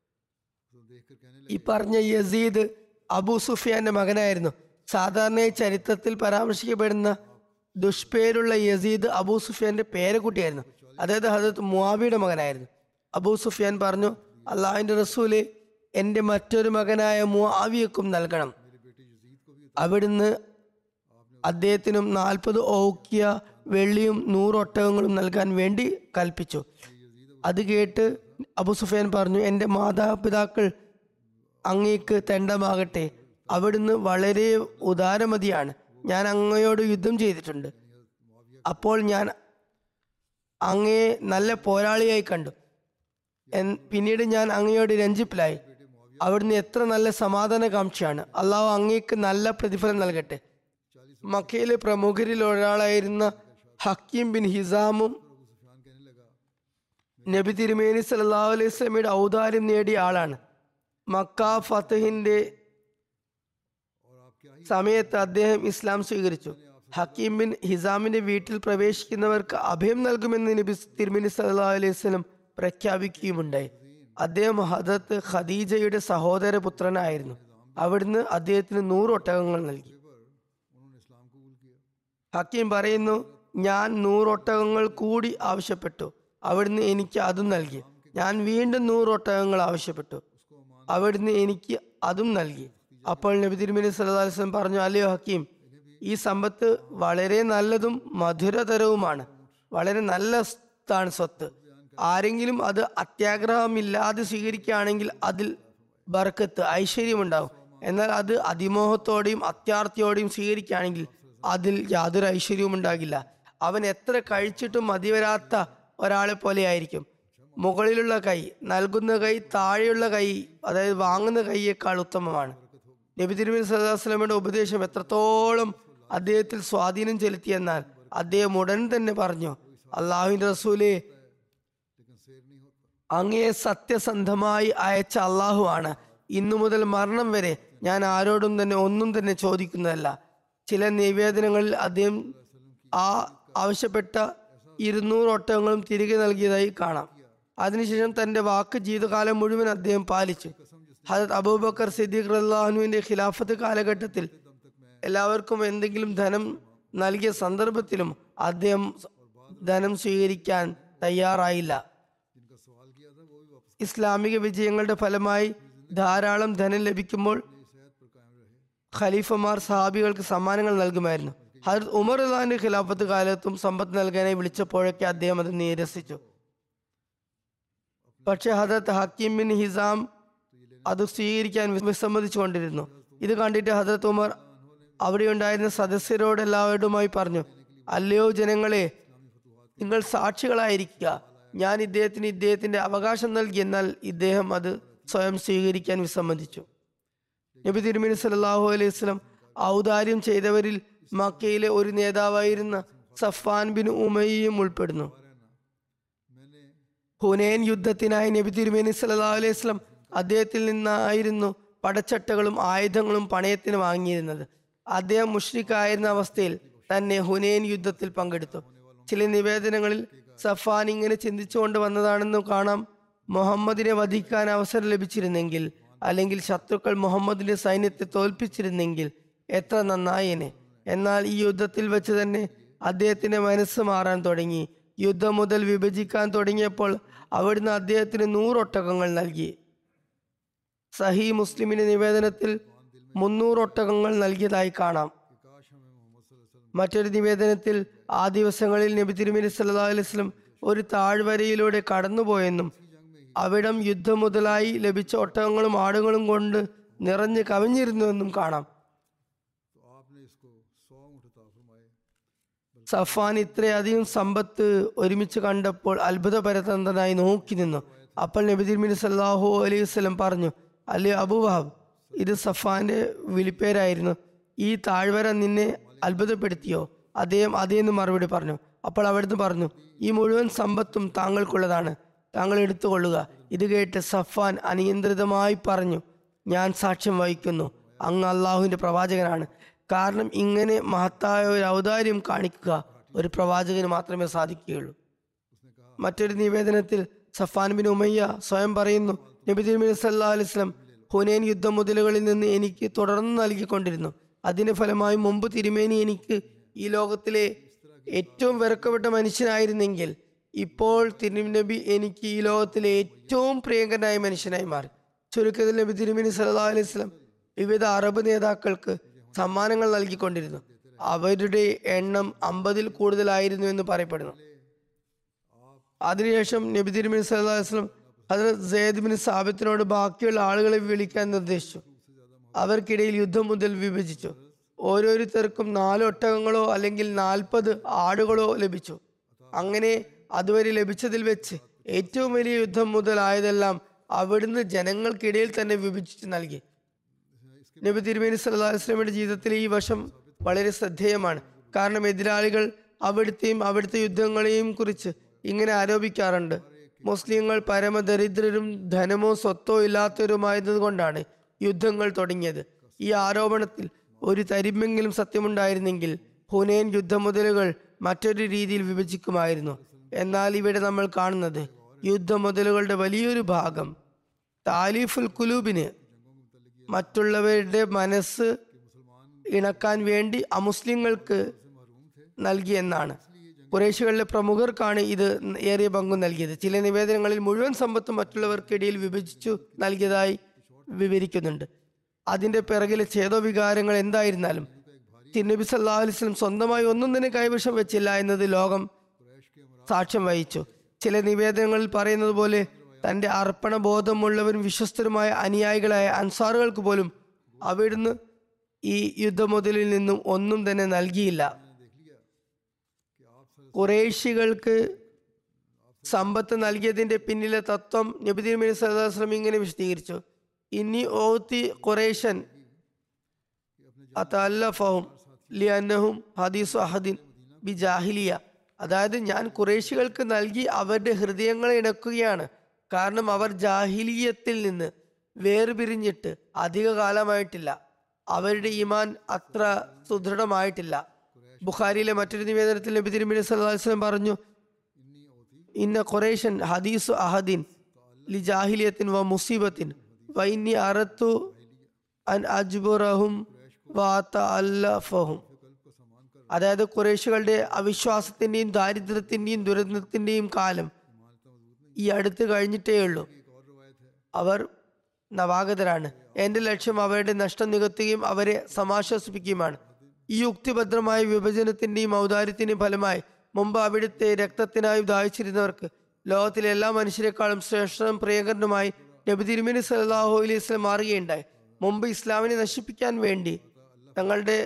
ഈ പറഞ്ഞ യസീദ് അബൂ സുഫിയാന്റെ മകനായിരുന്നു സാധാരണയായി ചരിത്രത്തിൽ പരാമർശിക്കപ്പെടുന്ന ദുഷ്പേരുള്ള യസീദ് അബൂ സുഫിയാന്റെ പേരക്കുട്ടിയായിരുന്നു അതായത് ഹജരത് മുവാബിയുടെ മകനായിരുന്നു അബൂ സുഫിയാൻ പറഞ്ഞു അള്ളാഹുവിന്റെ റസൂല് എൻ്റെ മറ്റൊരു മകനായ മുവാവിയക്കും നൽകണം അവിടുന്ന് അദ്ദേഹത്തിനും നാൽപ്പത് ഓക്കിയ വെള്ളിയും നൂറ് ഒട്ടകങ്ങളും നൽകാൻ വേണ്ടി കൽപ്പിച്ചു അത് കേട്ട് അബു സുഫിയാൻ പറഞ്ഞു എൻ്റെ മാതാപിതാക്കൾ അങ്ങേക്ക് തെണ്ടമാകട്ടെ അവിടുന്ന് വളരെ ഉദാരമതിയാണ് ഞാൻ അങ്ങയോട് യുദ്ധം ചെയ്തിട്ടുണ്ട് അപ്പോൾ ഞാൻ അങ്ങയെ നല്ല പോരാളിയായി കണ്ടു എൻ- പിന്നീട് ഞാൻ അങ്ങയോട് രഞ്ജിപ്പിലായി അവിടുന്ന് എത്ര നല്ല സമാധാനകാംക്ഷിയാണ് അള്ളാഹു അങ്ങേക്ക് നല്ല പ്രതിഫലം നൽകട്ടെ മക്കയിലെ പ്രമുഖരിൽ ഒരാളായിരുന്ന ഹക്കീം ബിൻ ഹിസാമും നബി തിരുമേനി സല്ലല്ലാഹു അലൈഹി സ്വലമയുടെ ഔദാര്യം നേടിയ ആളാണ് മക്ക ഫത്തഹിന്റെ സമയത്ത് അദ്ദേഹം ഇസ്ലാം സ്വീകരിച്ചു ഹക്കീം ബിൻ ഹിസാമിന്റെ വീട്ടിൽ പ്രവേശിക്കുന്നവർക്ക് അഭയം നൽകുമെന്ന് നബി തിരുമേനി സല്ലല്ലാഹു അലൈഹി വസല്ലം പ്രഖ്യാപിക്കുകയുമുണ്ടായി അദ്ദേഹം ഹദത്ത് ഖദീജയുടെ സഹോദര പുത്രനായിരുന്നു അവിടുന്ന് അദ്ദേഹത്തിന് നൂറ് ഒട്ടകങ്ങൾ നൽകി ഹക്കീം പറയുന്നു ഞാൻ നൂറൊട്ടകങ്ങൾ കൂടി ആവശ്യപ്പെട്ടു അവിടുന്ന് എനിക്ക് അതും നൽകി ഞാൻ വീണ്ടും നൂറൊട്ടകങ്ങൾ ആവശ്യപ്പെട്ടു അവിടുന്ന് എനിക്ക് അതും നൽകി അപ്പോൾ നബി തിരുമേനി സല്ലല്ലാഹു അലൈഹി വസല്ലം പറഞ്ഞു അല്ലയോ ഹക്കീം ഈ സമ്പത്ത് വളരെ നല്ലതും മധുരതരവുമാണ് വളരെ നല്ല താണ് സ്വത്ത് ആരെങ്കിലും അത് അത്യാഗ്രഹമില്ലാതെ സ്വീകരിക്കുകയാണെങ്കിൽ അതിൽ ബർക്കത്ത് ഐശ്വര്യമുണ്ടാവും എന്നാൽ അത് അതിമോഹത്തോടെയും അത്യാർത്ഥിയോടെയും സ്വീകരിക്കുകയാണെങ്കിൽ അതിൽ യാതൊരു ഐശ്വര്യവും ഉണ്ടാകില്ല അവൻ എത്ര കഴിച്ചിട്ടും മതിവരാത്ത ഒരാളെ പോലെ ആയിരിക്കും മുകളിലുള്ള കൈ നൽകുന്ന കൈ താഴെയുള്ള കൈ അതായത് വാങ്ങുന്ന കൈയേക്കാൾ ഉത്തമമാണ് നബി തിരുമേനി സല്ലാസ്ലമയുടെ ഉപദേശം എത്രത്തോളം അദ്ദേഹത്തിൽ സ്വാധീനം ചെലുത്തിയെന്നാൽ അദ്ദേഹം ഉടൻ തന്നെ പറഞ്ഞു അള്ളാഹുവിന്റെ റസൂലെ അങ്ങയെ സത്യസന്ധമായി അയച്ച അള്ളാഹു ആണ് ഇന്നു മുതൽ മരണം വരെ ഞാൻ ആരോടും തന്നെ ഒന്നും തന്നെ ചോദിക്കുന്നതല്ല ചില നിവേദനങ്ങളിൽ അദ്ദേഹം ആ ആവശ്യപ്പെട്ട ഇരുന്നൂറ് ഒട്ടകങ്ങളും തിരികെ നൽകിയതായി കാണാം അതിനുശേഷം തന്റെ വാക്ക് ജീവിതകാലം മുഴുവൻ അദ്ദേഹം പാലിച്ചു ഹജത് അബൂബക്കർ സിദ്ദീഖ് റഹ്ലാഹുവിന്റെ ഖിലാഫത്ത് കാലഘട്ടത്തിൽ എല്ലാവർക്കും എന്തെങ്കിലും ധനം നൽകിയ സന്ദർഭത്തിലും അദ്ദേഹം ധനം സ്വീകരിക്കാൻ തയ്യാറായില്ല जिनका सवाल किया था वो भी वापस ഇസ്ലാമിക വിജയങ്ങളുടെ ഫലമായി ധാരാളം ധനം ലഭിക്കുമ്പോൾ सेहत पर कायम रहे ഖലീഫമാർ സഹാബികൾക്ക് സമ്മാനങ്ങൾ നൽകുമായിരുന്നു ഹജറത് ഉമർ അള്ളാഹിന്റെ ഖിലാഫത്ത് കാലത്തും സമ്പത്ത് നൽകാനായി വിളിച്ചപ്പോഴൊക്കെ അദ്ദേഹം അത് നിരസിച്ചു പക്ഷെ ഹജറത്ത് ഹക്കീം ബിൻ ഹിസാം അത് സ്വീകരിക്കാൻ വിസ്- വിസമ്മതിച്ചുകൊണ്ടിരുന്നു ഇത് കണ്ടിട്ട് ഹജറത്ത് ഉമർ അവിടെ ഉണ്ടായിരുന്ന സദസ്യരോട് എല്ലാവരുമായി പറഞ്ഞു അല്ലയോ ജനങ്ങളെ നിങ്ങൾ സാക്ഷികളായിരിക്കുക ഞാൻ ഇദ്ദേഹത്തിന് ഇദ്ദേഹത്തിന്റെ അവകാശം നൽകി എന്നാൽ ഇദ്ദേഹം അത് സ്വയം സ്വീകരിക്കാൻ വിസമ്മതിച്ചു നബി തിരുമേനി സല്ലല്ലാഹു അലൈഹി വസല്ലം ഔദാര്യം ചെയ്തവരിൽ മക്കയിലെ ഒരു നേതാവായിരുന്ന സഫാൻ ബിൻ ഉമയ്യും ഉൾപ്പെടുന്നു मैंने ഹുനൈൻ യുദ്ധത്തിനായി നബി തിരുമേനി സല്ലല്ലാഹു അലൈഹി വസല്ലം അദ്ദേഹത്തിൽ നിന്നായിരുന്നു പടച്ചട്ടകളും ആയുധങ്ങളും പണയത്തിന് വാങ്ങിയിരുന്നത് അദ്ദേഹം മുഷ്രിഖായിരുന്ന അവസ്ഥയിൽ തന്നെ ഹുനൈൻ യുദ്ധത്തിൽ പങ്കെടുത്തു ചില നിവേദനങ്ങളിൽ സഫാൻ ഇങ്ങനെ ചിന്തിച്ചുകൊണ്ട് വന്നതാണെന്ന് കാണാം മുഹമ്മദിനെ വധിക്കാൻ അവസരം ലഭിച്ചിരുന്നെങ്കിൽ അല്ലെങ്കിൽ ശത്രുക്കൾ മുഹമ്മദിന്റെ സൈന്യത്തെ തോൽപ്പിച്ചിരുന്നെങ്കിൽ എത്ര നന്നായേനെ എന്നാൽ ഈ യുദ്ധത്തിൽ വെച്ച് തന്നെ അദ്ദേഹത്തിന്റെ മനസ്സ് മാറാൻ തുടങ്ങി യുദ്ധം മുതൽ വിഭജിക്കാൻ തുടങ്ങിയപ്പോൾ അവിടുന്ന് അദ്ദേഹത്തിന് നൂറൊട്ടകങ്ങൾ നൽകി സഹി മുസ്ലിമിന്റെ നിവേദനത്തിൽ മുന്നൂറ് ഒട്ടകങ്ങൾ നൽകിയതായി കാണാം कि काश हमें मोहम्मद सल्लल्लाहु अलैहि वसल्लम മറ്റൊരു നിവേദനത്തിൽ ആ ദിവസങ്ങളിൽ നബി തിരുമേനി സല്ലല്ലാഹു അലൈഹി വസല്ലം ഒരു താഴ്വരയിലൂടെ കടന്നുപോയെന്നും അവിടം യുദ്ധം മുതലായി ലഭിച്ച ഒട്ടകങ്ങളും ആടുകളും കൊണ്ട് നിറഞ്ഞു കവിഞ്ഞിരുന്നുവെന്നും കാണാം तो आपने इसको सौ ऊँट अता फरमाए സഫാൻ ഇത്രയധികം സമ്പത്ത് ഒരുമിച്ച് കണ്ടപ്പോൾ അത്ഭുതപരതന്ത്രനായി നോക്കി നിന്നു അപ്പോൾ നബി തിരുമേനി സല്ലാഹു അലൈഹി വസല്ലം പറഞ്ഞു അല്ലേ അബു വഹാബ് ഇത് സഫാന്റെ വിളിപ്പേരായിരുന്നു ഈ താഴ്വര നിന്നെ അത്ഭുതപ്പെടുത്തിയോ അദ്ദേഹം അതേന്ന് മറുപടി പറഞ്ഞു അപ്പോൾ അവിടുന്ന് പറഞ്ഞു ഈ മുഴുവൻ സമ്പത്തും താങ്കൾക്കുള്ളതാണ് താങ്കൾ എടുത്തുകൊള്ളുക ഇത് കേട്ട് സഫാൻ അനിയന്ത്രിതമായി പറഞ്ഞു ഞാൻ സാക്ഷ്യം വഹിക്കുന്നു അങ്ങ് അള്ളാഹുവിന്റെ പ്രവാചകനാണ് കാരണം ഇങ്ങനെ മഹത്തായ ഒരു ഔദാര്യം കാണിക്കുക ഒരു പ്രവാചകന് മാത്രമേ സാധിക്കുകയുള്ളൂ മറ്റൊരു നിവേദനത്തിൽ സഫാൻ ബിൻ ഉമയ്യ സ്വയം പറയുന്നു നബി തിരുമേനി സല്ലാ അലൈഹി സ്വലം ഹുനൈൻ യുദ്ധ മുതലുകളിൽ നിന്ന് എനിക്ക് തുടർന്ന് നൽകിക്കൊണ്ടിരുന്നു അതിന്റെ ഫലമായി മുമ്പ് തിരുമേനി എനിക്ക് ഈ ലോകത്തിലെ ഏറ്റവും വെറുക്കപ്പെട്ട മനുഷ്യനായിരുന്നെങ്കിൽ ഇപ്പോൾ തിരുനബി എനിക്ക് ഈ ലോകത്തിലെ ഏറ്റവും പ്രിയങ്കരനായ മനുഷ്യനായി മാറി ചുരുക്കത്തിൽ നബി തിരുമേനി സല്ലാ അലൈഹി സ്വലം വിവിധ അറബ് നേതാക്കൾക്ക് സമ്മാനങ്ങൾ നൽകിക്കൊണ്ടിരുന്നു അവരുടെ എണ്ണം അമ്പതിൽ കൂടുതലായിരുന്നു എന്ന് പറയപ്പെടുന്നു അതിനുശേഷം നബി തിരുമേനി സല്ലല്ലാഹു അലൈഹി വസല്ലം ഹദ്രത്ത് സെയ്ദ് ബിൻ സാബിത്തിനോട് ബാക്കിയുള്ള ആളുകളെ വിളിക്കാൻ നിർദ്ദേശിച്ചു അവർക്കിടയിൽ യുദ്ധം മുതൽ വിഭജിച്ചു ഓരോരുത്തർക്കും നാല് ഒട്ടകങ്ങളോ അല്ലെങ്കിൽ നാൽപ്പത് ആടുകളോ ലഭിച്ചു അങ്ങനെ അതുവരെ ലഭിച്ചതിൽ വെച്ച് ഏറ്റവും വലിയ യുദ്ധം മുതലായതെല്ലാം അവിടുന്ന് ജനങ്ങൾക്കിടയിൽ തന്നെ വിഭജിച്ച് നൽകി നബി തിരുമേനി സല്ലല്ലാഹു അലൈഹി വസല്ലമയുടെ ജീവിതത്തിലെ ഈ വശം വളരെ ശ്രദ്ധേയമാണ് കാരണം എതിരാളികൾ അവിടുത്തെയും അവിടുത്തെ യുദ്ധങ്ങളെയും കുറിച്ച് ഇങ്ങനെ ആരോപിക്കാറുണ്ട് മുസ്ലിങ്ങൾ പരമദരിദ്രരും ധനമോ സ്വത്തോ ഇല്ലാത്തവരുമായത് കൊണ്ടാണ് യുദ്ധങ്ങൾ തുടങ്ങിയത് ഈ ആരോപണത്തിൽ ഒരു തരിമെങ്കിലും സത്യമുണ്ടായിരുന്നെങ്കിൽ ഹുനൈൻ യുദ്ധമുതലുകൾ മറ്റൊരു രീതിയിൽ വിഭജിക്കുമായിരുന്നു എന്നാൽ ഇവിടെ നമ്മൾ കാണുന്നത് യുദ്ധമുതലുകളുടെ വലിയൊരു ഭാഗം താലിഫുൽ കുലൂബിന് മറ്റുള്ളവരുടെ മനസ്സ് ഇണക്കാൻ വേണ്ടി അമുസ്ലിങ്ങൾക്ക് നൽകിയെന്നാണ് കുറേശികളിലെ പ്രമുഖർക്കാണ് ഇത് ഏറിയ പങ്കും നൽകിയത് ചില നിവേദനങ്ങളിൽ മുഴുവൻ സമ്പത്തും മറ്റുള്ളവർക്കിടയിൽ വിഭജിച്ചു നൽകിയതായി വിവരിക്കുന്നുണ്ട് അതിന്റെ പിറകിലെ ഛേദോവികാരങ്ങൾ എന്തായിരുന്നാലും തിരുനബി സല്ലാ അലിസ്ലം സ്വന്തമായി ഒന്നും തന്നെ കൈവശം വെച്ചില്ല എന്നത് ലോകം സാക്ഷ്യം വഹിച്ചു ചില നിവേദനങ്ങളിൽ പറയുന്നത് പോലെ തന്റെ അർപ്പണ ബോധമുള്ളവരും വിശ്വസ്തരുമായ അനുയായികളായ അൻസാറുകൾക്ക് പോലും അവിടുന്ന് ഈ യുദ്ധമുതലിൽ നിന്നും ഒന്നും തന്നെ നൽകിയില്ല കുറേശികൾക്ക് സമ്പത്ത് നൽകിയതിന്റെ പിന്നിലെ തത്വം നബി തിരുമേനി സല്ലാസ്ലം ഇങ്ങനെ വിശദീകരിച്ചു ഇനി ഓത്തി ഖുറേഷൻ അതല്ലഫഹും ലിയന്നഹും ഹദീസു അഹദിൻ ബി ജാഹിലിയ അതായത് ഞാൻ കുറേശികൾക്ക് നൽകി അവരുടെ ഹൃദയങ്ങളെ ഇണക്കുകയാണ് കാരണം അവർ ജാഹിലീയത്തിൽ നിന്ന് വേർപിരിഞ്ഞിട്ട് അധിക കാലമായിട്ടില്ല അവരുടെ ഈമാൻ അത്ര സുദൃഢമായിട്ടില്ല ബുഖാരിയിലെ മറ്റൊരു നിവേദനത്തിൽ നബി തിരുമേനി സല്ലല്ലാഹു അലൈഹി വസല്ലം പറഞ്ഞു ഇന്ന ഖുറൈഷൻ ഹദീസു അഹദിൻ ലി ജാഹിലിയത്തിൻ വ മുസീബത്തിൻ വ ഇന്നി അറത്തു അൻ അജ്ബുറഹും വാത്ത അല്ലഫഹും അതായത് കുറേശുകളുടെ അവിശ്വാസത്തിന്റെയും ദാരിദ്ര്യത്തിന്റെയും ദുരന്തത്തിന്റെയും കാലം ഈ അടുത്ത് കഴിഞ്ഞിട്ടേ ഉള്ളൂ അവർ നവാഗതരാണ് എന്റെ ലക്ഷ്യം അവരുടെ നഷ്ടം നികത്തുകയും അവരെ സമാശ്വസിപ്പിക്കുകയുമാണ് ഈ യുക്തിഭദ്രമായ വിഭജനത്തിന്റെയും ഔദാര്യത്തിന്റെയും ഫലമായി മുമ്പ് അവിടുത്തെ രക്തത്തിനായി ദാഹിച്ചിരുന്നവർക്ക് ലോകത്തിലെ എല്ലാ മനുഷ്യരെക്കാളും ശ്രേഷ്ഠനും പ്രിയങ്കരനുമായി നബി തിരുമേനി സല്ലാഹു അലൈഹി വസ്ലം മാറുകയുണ്ടായി മുമ്പ് ഇസ്ലാമിനെ നശിപ്പിക്കാൻ വേണ്ടി തങ്ങളുടെ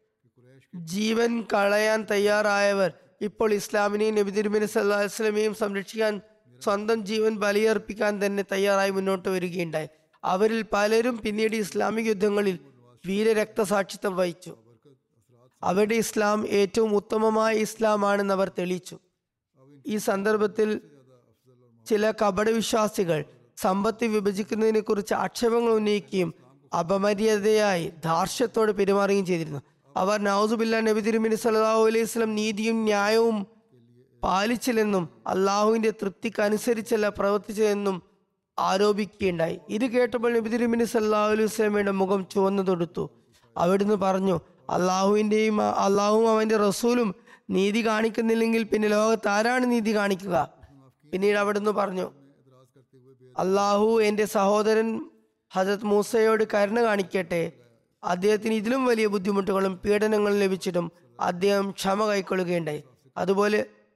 ജീവൻ കളയാൻ തയ്യാറായവർ ഇപ്പോൾ ഇസ്ലാമിനെയും നബി തിരുമേനി സല്ലാഹു വസ്ലമയും സംരക്ഷിക്കാൻ സ്വന്തം ജീവൻ ബലിയർപ്പിക്കാൻ തന്നെ തയ്യാറായി മുന്നോട്ട് വരികയുണ്ടായി അവരിൽ പലരും പിന്നീട് ഇസ്ലാമിക യുദ്ധങ്ങളിൽ വീരരക്തസാക്ഷിത്വം വഹിച്ചു അവരുടെ ഇസ്ലാം ഏറ്റവും ഉത്തമമായ ഇസ്ലാമാണെന്ന് അവർ തെളിയിച്ചു ഈ സന്ദർഭത്തിൽ ചില കപടവിശ്വാസികൾ സമ്പത്ത് വിഭജിക്കുന്നതിനെ കുറിച്ച് ആക്ഷേപങ്ങൾ ഉന്നയിക്കുകയും അപമര്യാദയായി ധാർഷ്ട്യത്തോടെ പെരുമാറുകയും ചെയ്തിരുന്നു അവർ നൌസുബില്ല നബി തിരുമിനി സല്ലാഹു അലൈഹി സ്വലം നീതിയും ന്യായവും പാലിച്ചില്ലെന്നും അള്ളാഹുവിന്റെ തൃപ്തിക്ക് അനുസരിച്ചല്ല പ്രവർത്തിച്ചതെന്നും ആരോപിക്കുകയുണ്ടായി ഇത് കേട്ടപ്പോൾ നബി തിരുമിനി സല്ലാഹു അലൈഹി സ്വലമയുടെ മുഖം ചുവന്നു തൊടുത്തു അവിടുന്ന് പറഞ്ഞു അള്ളാഹുവിന്റെയും അള്ളാഹുവും അവന്റെ റസൂലും നീതി കാണിക്കുന്നില്ലെങ്കിൽ പിന്നെ ലോകത്ത് ആരാണ് നീതി കാണിക്കുക പിന്നീട് അവിടുന്ന് പറഞ്ഞു അള്ളാഹു എന്റെ സഹോദരൻ ഹജത് മൂസയോട് കരുണ കാണിക്കട്ടെ അദ്ദേഹത്തിന് ഇതിലും വലിയ ബുദ്ധിമുട്ടുകളും പീഡനങ്ങളും ലഭിച്ചിട്ടും അദ്ദേഹം ക്ഷമ കൈക്കൊള്ളുകയുണ്ടായി അതുപോലെ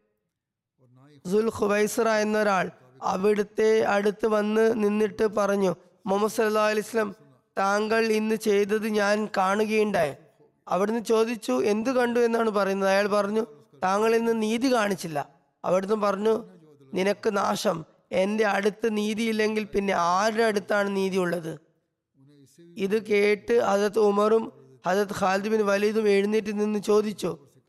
സുൽ ഖുബൈസറ എന്നൊരാൾ അവിടുത്തെ അടുത്ത് വന്ന് നിന്നിട്ട് പറഞ്ഞു മുഹമ്മദ് സല്ലാ അലിസ്ലം താങ്കൾ ഇന്ന് ചെയ്തത് ഞാൻ കാണുകയുണ്ടായി അവിടുന്ന് ചോദിച്ചു എന്തു കണ്ടു എന്നാണ് പറയുന്നത് അയാൾ പറഞ്ഞു താങ്കൾ ഇന്ന് നീതി കാണിച്ചില്ല അവിടുന്ന് പറഞ്ഞു നിനക്ക് നാശം എന്റെ അടുത്ത് നീതിയില്ലെങ്കിൽ പിന്നെ ആരുടെ അടുത്താണ് നീതി ഉള്ളത് ഇത് കേട്ട് ഹജത് ഉമറും ഹജത് ഖാലിദ് ബിൻ വലീദും എഴുന്നേറ്റ് നിന്ന് ചോദിച്ചു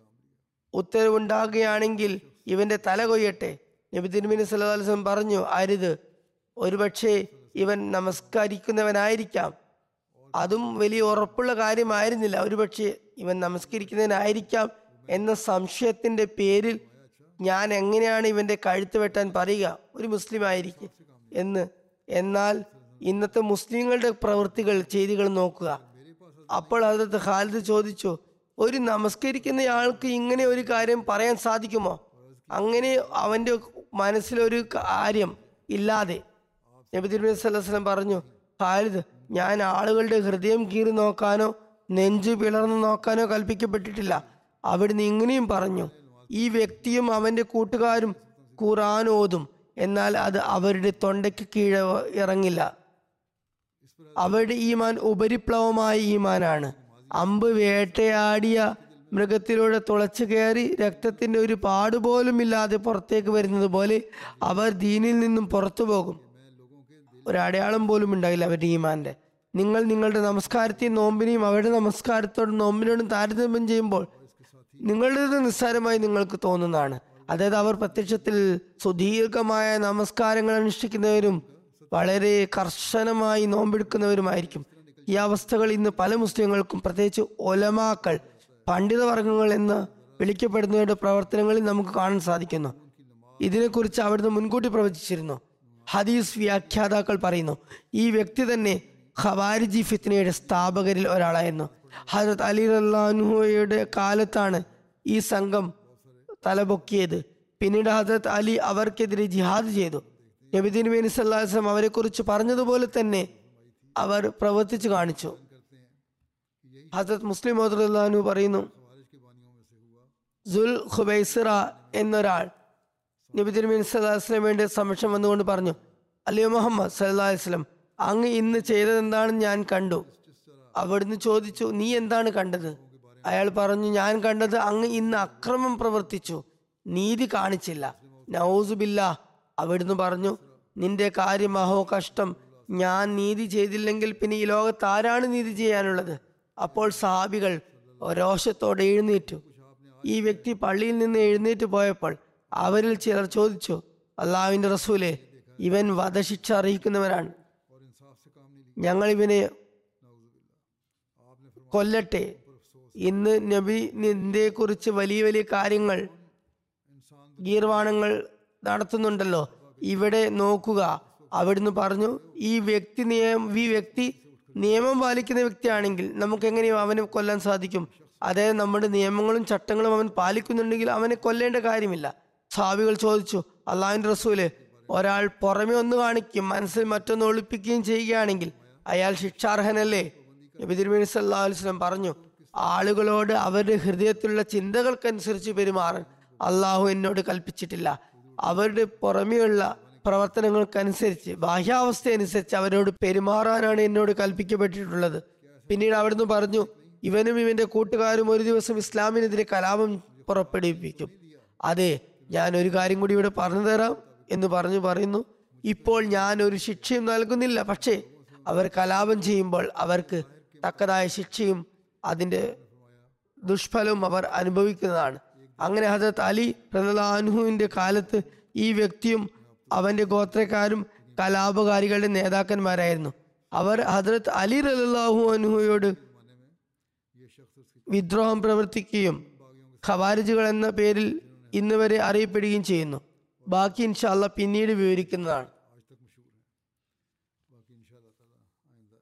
ഉത്തരവുണ്ടാകുകയാണെങ്കിൽ ഇവന്റെ തല കൊയ്യട്ടെ നബി തിരുമിനി സല്ലാസ്ലം പറഞ്ഞു അരുത് ഒരുപക്ഷെ ഇവൻ നമസ്കരിക്കുന്നവനായിരിക്കാം അതും വലിയ ഉറപ്പുള്ള കാര്യമായിരുന്നില്ല ഒരുപക്ഷെ ഇവൻ നമസ്കരിക്കുന്നതിനായിരിക്കാം എന്ന സംശയത്തിന്റെ പേരിൽ ഞാൻ എങ്ങനെയാണ് ഇവന്റെ കഴുത്ത് വെട്ടാൻ പറയുക ഒരു മുസ്ലിം ആയിരിക്കും എന്ന് എന്നാൽ ഇന്നത്തെ മുസ്ലിങ്ങളുടെ പ്രവൃത്തികൾ ചെയ്തികൾ നോക്കുക അപ്പോൾ അതത് ഖാലിദ് ചോദിച്ചു ഒരു നമസ്കരിക്കുന്നയാൾക്ക് ഇങ്ങനെ ഒരു കാര്യം പറയാൻ സാധിക്കുമോ അങ്ങനെ അവന്റെ മനസ്സിലൊരു കാര്യം ഇല്ലാതെ നബി തിരുമതി സ്വലം പറഞ്ഞു ഖാലിദ് ഞാൻ ആളുകളുടെ ഹൃദയം കീറി നോക്കാനോ നെഞ്ചു പിളർന്നു നോക്കാനോ കൽപ്പിക്കപ്പെട്ടിട്ടില്ല അവിടുന്ന് ഇങ്ങനെയും പറഞ്ഞു ഈ വ്യക്തിയും അവന്റെ കൂട്ടുകാരും ഖുറാൻ ഓതും എന്നാൽ അത് അവരുടെ തൊണ്ടയ്ക്ക് കീഴെ ഇറങ്ങില്ല അവരുടെ ഈമാൻ ഉപരിപ്ലവമായ ഈമാനാണ് അമ്പ് വേട്ടയാടിയ മൃഗത്തിലൂടെ തുളച്ചു കയറി രക്തത്തിന്റെ ഒരു പാടുപോലും ഇല്ലാതെ പുറത്തേക്ക് വരുന്നത് പോലെ അവർ ദീനിൽ നിന്നും പുറത്തു പോകും ഒരു അടയാളം പോലും ഉണ്ടായില്ല അവരുടെ ഈമാന്റെ നിങ്ങൾ നിങ്ങളുടെ നമസ്കാരത്തെയും നോമ്പിനെയും അവരുടെ നമസ്കാരത്തോടും നോമ്പിനോടും താരതമ്യം ചെയ്യുമ്പോൾ നിങ്ങളുടേത് നിസ്സാരമായി നിങ്ങൾക്ക് തോന്നുന്നതാണ് അതായത് അവർ പ്രത്യക്ഷത്തിൽ സുദീർഘമായ നമസ്കാരങ്ങൾ അനുഷ്ഠിക്കുന്നവരും വളരെ കർശനമായി നോമ്പെടുക്കുന്നവരുമായിരിക്കും ഈ അവസ്ഥകൾ ഇന്ന് പല മുസ്ലിങ്ങൾക്കും പ്രത്യേകിച്ച് ഒലമാക്കൾ പണ്ഡിതവർഗങ്ങൾ എന്ന് വിളിക്കപ്പെടുന്നവരുടെ പ്രവർത്തനങ്ങളിൽ നമുക്ക് കാണാൻ സാധിക്കുന്നു ഇതിനെക്കുറിച്ച് അവിടുന്ന് മുൻകൂട്ടി പ്രവചിച്ചിരുന്നു ഹദീസ് വ്യാഖ്യാതാക്കൾ പറയുന്നു ഈ വ്യക്തി തന്നെ ഖവാരിജി ഫിത്നയുടെ സ്ഥാപകരിൽ ഒരാളായിരുന്നു ഹജരത് അലി അള്ളാഹുയുടെ കാലത്താണ് ഈ സംഘം തലപൊക്കിയത് പിന്നീട് ഹജരത് അലി അവർക്കെതിരെ ജിഹാദ് ചെയ്തു നബിദിൻ ബിൻ സല്ലാസ്ലം അവരെ കുറിച്ച് പറഞ്ഞതുപോലെ തന്നെ അവർ പ്രവർത്തിച്ചു കാണിച്ചു ഹജരത് മുസ്ലിം അള്ളാഹു പറയുന്നു സുൽ ഖുബൈസിറ എന്നൊരാൾ നബി തിരുമീൻ സല്ലാസ്ലം വേണ്ടി സമക്ഷം വന്നുകൊണ്ട് പറഞ്ഞു അലിയോ മുഹമ്മദ് സല്ലാ വസ്ലം അങ്ങ് ഇന്ന് ചെയ്തത് എന്താണെന്ന് ഞാൻ കണ്ടു അവിടുന്ന് ചോദിച്ചു നീ എന്താണ് കണ്ടത് അയാൾ പറഞ്ഞു ഞാൻ കണ്ടത് അങ്ങ് ഇന്ന് അക്രമം പ്രവർത്തിച്ചു നീതി കാണിച്ചില്ല നൗസുബില്ല അവിടുന്ന് പറഞ്ഞു നിന്റെ കാര്യം അഹോ കഷ്ടം ഞാൻ നീതി ചെയ്തില്ലെങ്കിൽ പിന്നെ ഈ ലോകത്ത് ആരാണ് നീതി ചെയ്യാനുള്ളത് അപ്പോൾ സഹാബികൾ രോഷത്തോടെ എഴുന്നേറ്റു ഈ വ്യക്തി പള്ളിയിൽ നിന്ന് എഴുന്നേറ്റ് പോയപ്പോൾ അവരിൽ ചിലർ ചോദിച്ചു അള്ളാഹുവിന്റെ റസൂലെ ഇവൻ വധശിക്ഷ അറിയിക്കുന്നവനാണ് ഞങ്ങൾ ഇവനെ കൊല്ലട്ടെ ഇന്ന് നബി നിന്റെ കുറിച്ച് വലിയ വലിയ കാര്യങ്ങൾ ഗീർവാണങ്ങൾ നടത്തുന്നുണ്ടല്ലോ ഇവിടെ നോക്കുക അവിടുന്ന് പറഞ്ഞു ഈ വ്യക്തി നിയം ഈ വ്യക്തി നിയമം പാലിക്കുന്ന വ്യക്തിയാണെങ്കിൽ നമുക്ക് എങ്ങനെയും അവനെ കൊല്ലാൻ സാധിക്കും അതായത് നമ്മുടെ നിയമങ്ങളും ചട്ടങ്ങളും അവൻ പാലിക്കുന്നുണ്ടെങ്കിൽ അവനെ കൊല്ലേണ്ട കാര്യമില്ല സാവികൾ ചോദിച്ചു അള്ളാഹുവിന്റെ റസൂല് ഒരാൾ പുറമെ ഒന്ന് കാണിക്കും മനസ്സിൽ മറ്റൊന്ന് ഒളിപ്പിക്കുകയും ചെയ്യുകയാണെങ്കിൽ അയാൾ ശിക്ഷാർഹനല്ലേ നബി തിരുമേനി സല്ലാ വസ്ലം പറഞ്ഞു ആളുകളോട് അവരുടെ ഹൃദയത്തിലുള്ള ചിന്തകൾക്കനുസരിച്ച് പെരുമാറാൻ അള്ളാഹു എന്നോട് കൽപ്പിച്ചിട്ടില്ല അവരുടെ പുറമെയുള്ള പ്രവർത്തനങ്ങൾക്കനുസരിച്ച് ബാഹ്യാവസ്ഥ അനുസരിച്ച് അവരോട് പെരുമാറാനാണ് എന്നോട് കൽപ്പിക്കപ്പെട്ടിട്ടുള്ളത് പിന്നീട് അവിടുന്ന് പറഞ്ഞു ഇവനും ഇവന്റെ കൂട്ടുകാരും ഒരു ദിവസം ഇസ്ലാമിനെതിരെ കലാപം പുറപ്പെടുവിപ്പിക്കും അതെ ഞാൻ ഒരു കാര്യം കൂടി ഇവിടെ പറഞ്ഞു തരാം എന്ന് പറഞ്ഞു പറയുന്നു ഇപ്പോൾ ഞാൻ ഒരു ശിക്ഷയും നൽകുന്നില്ല പക്ഷേ അവർ കലാപം ചെയ്യുമ്പോൾ അവർക്ക് തക്കതായ ശിക്ഷയും അതിന്റെ ദുഷ്ഫലവും അവർ അനുഭവിക്കുന്നതാണ് അങ്ങനെ ഹജരത് അലി റലാൻഹുവിന്റെ കാലത്ത് ഈ വ്യക്തിയും അവന്റെ ഗോത്രക്കാരും കലാപകാരികളുടെ നേതാക്കന്മാരായിരുന്നു അവർ ഹജരത് അലി റലാഹു അനുഹുയോട് വിദ്രോഹം പ്രവർത്തിക്കുകയും ഖവാരിജുകൾ എന്ന പേരിൽ ഇന്ന് വരെ അറിയപ്പെടുകയും ചെയ്യുന്നു ബാക്കി ഇൻഷാല്ല പിന്നീട് വിവരിക്കുന്നതാണ് बाकी इन ताला आइंदा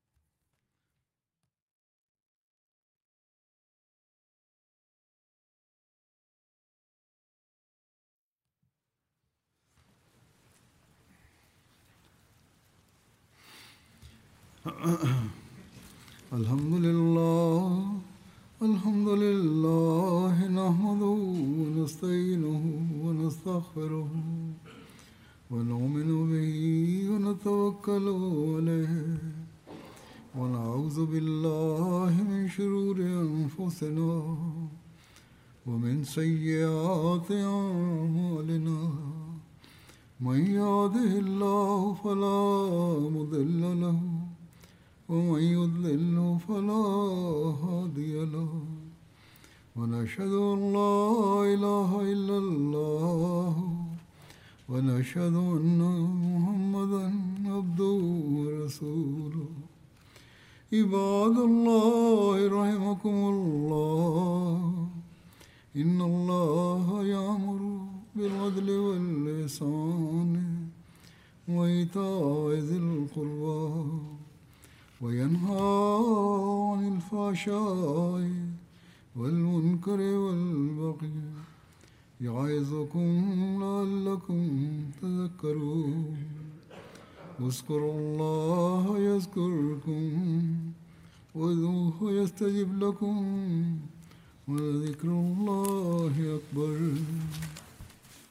الحمد لله الحمد لله نحمده ونستعينه ونستغفره ونؤمن به ونتوكل عليه ونعوذ بالله من شرور أنفسنا ومن سيئات أعمالنا من يهده الله فلا مضل له ومن يضلل فلا هادي له ونشهد أن لا إله إلا الله ونشهد أن محمدا عبده ورسوله عباد الله رحمكم الله إن الله يأمر بالعدل والإحسان وإيتاء ذي القربى وينهى عن الفحشاء والمنكر والبغي يعظكم لعلكم تذكرون اذكروا الله يذكركم وذوه يستجب لكم ولذكر الله أكبر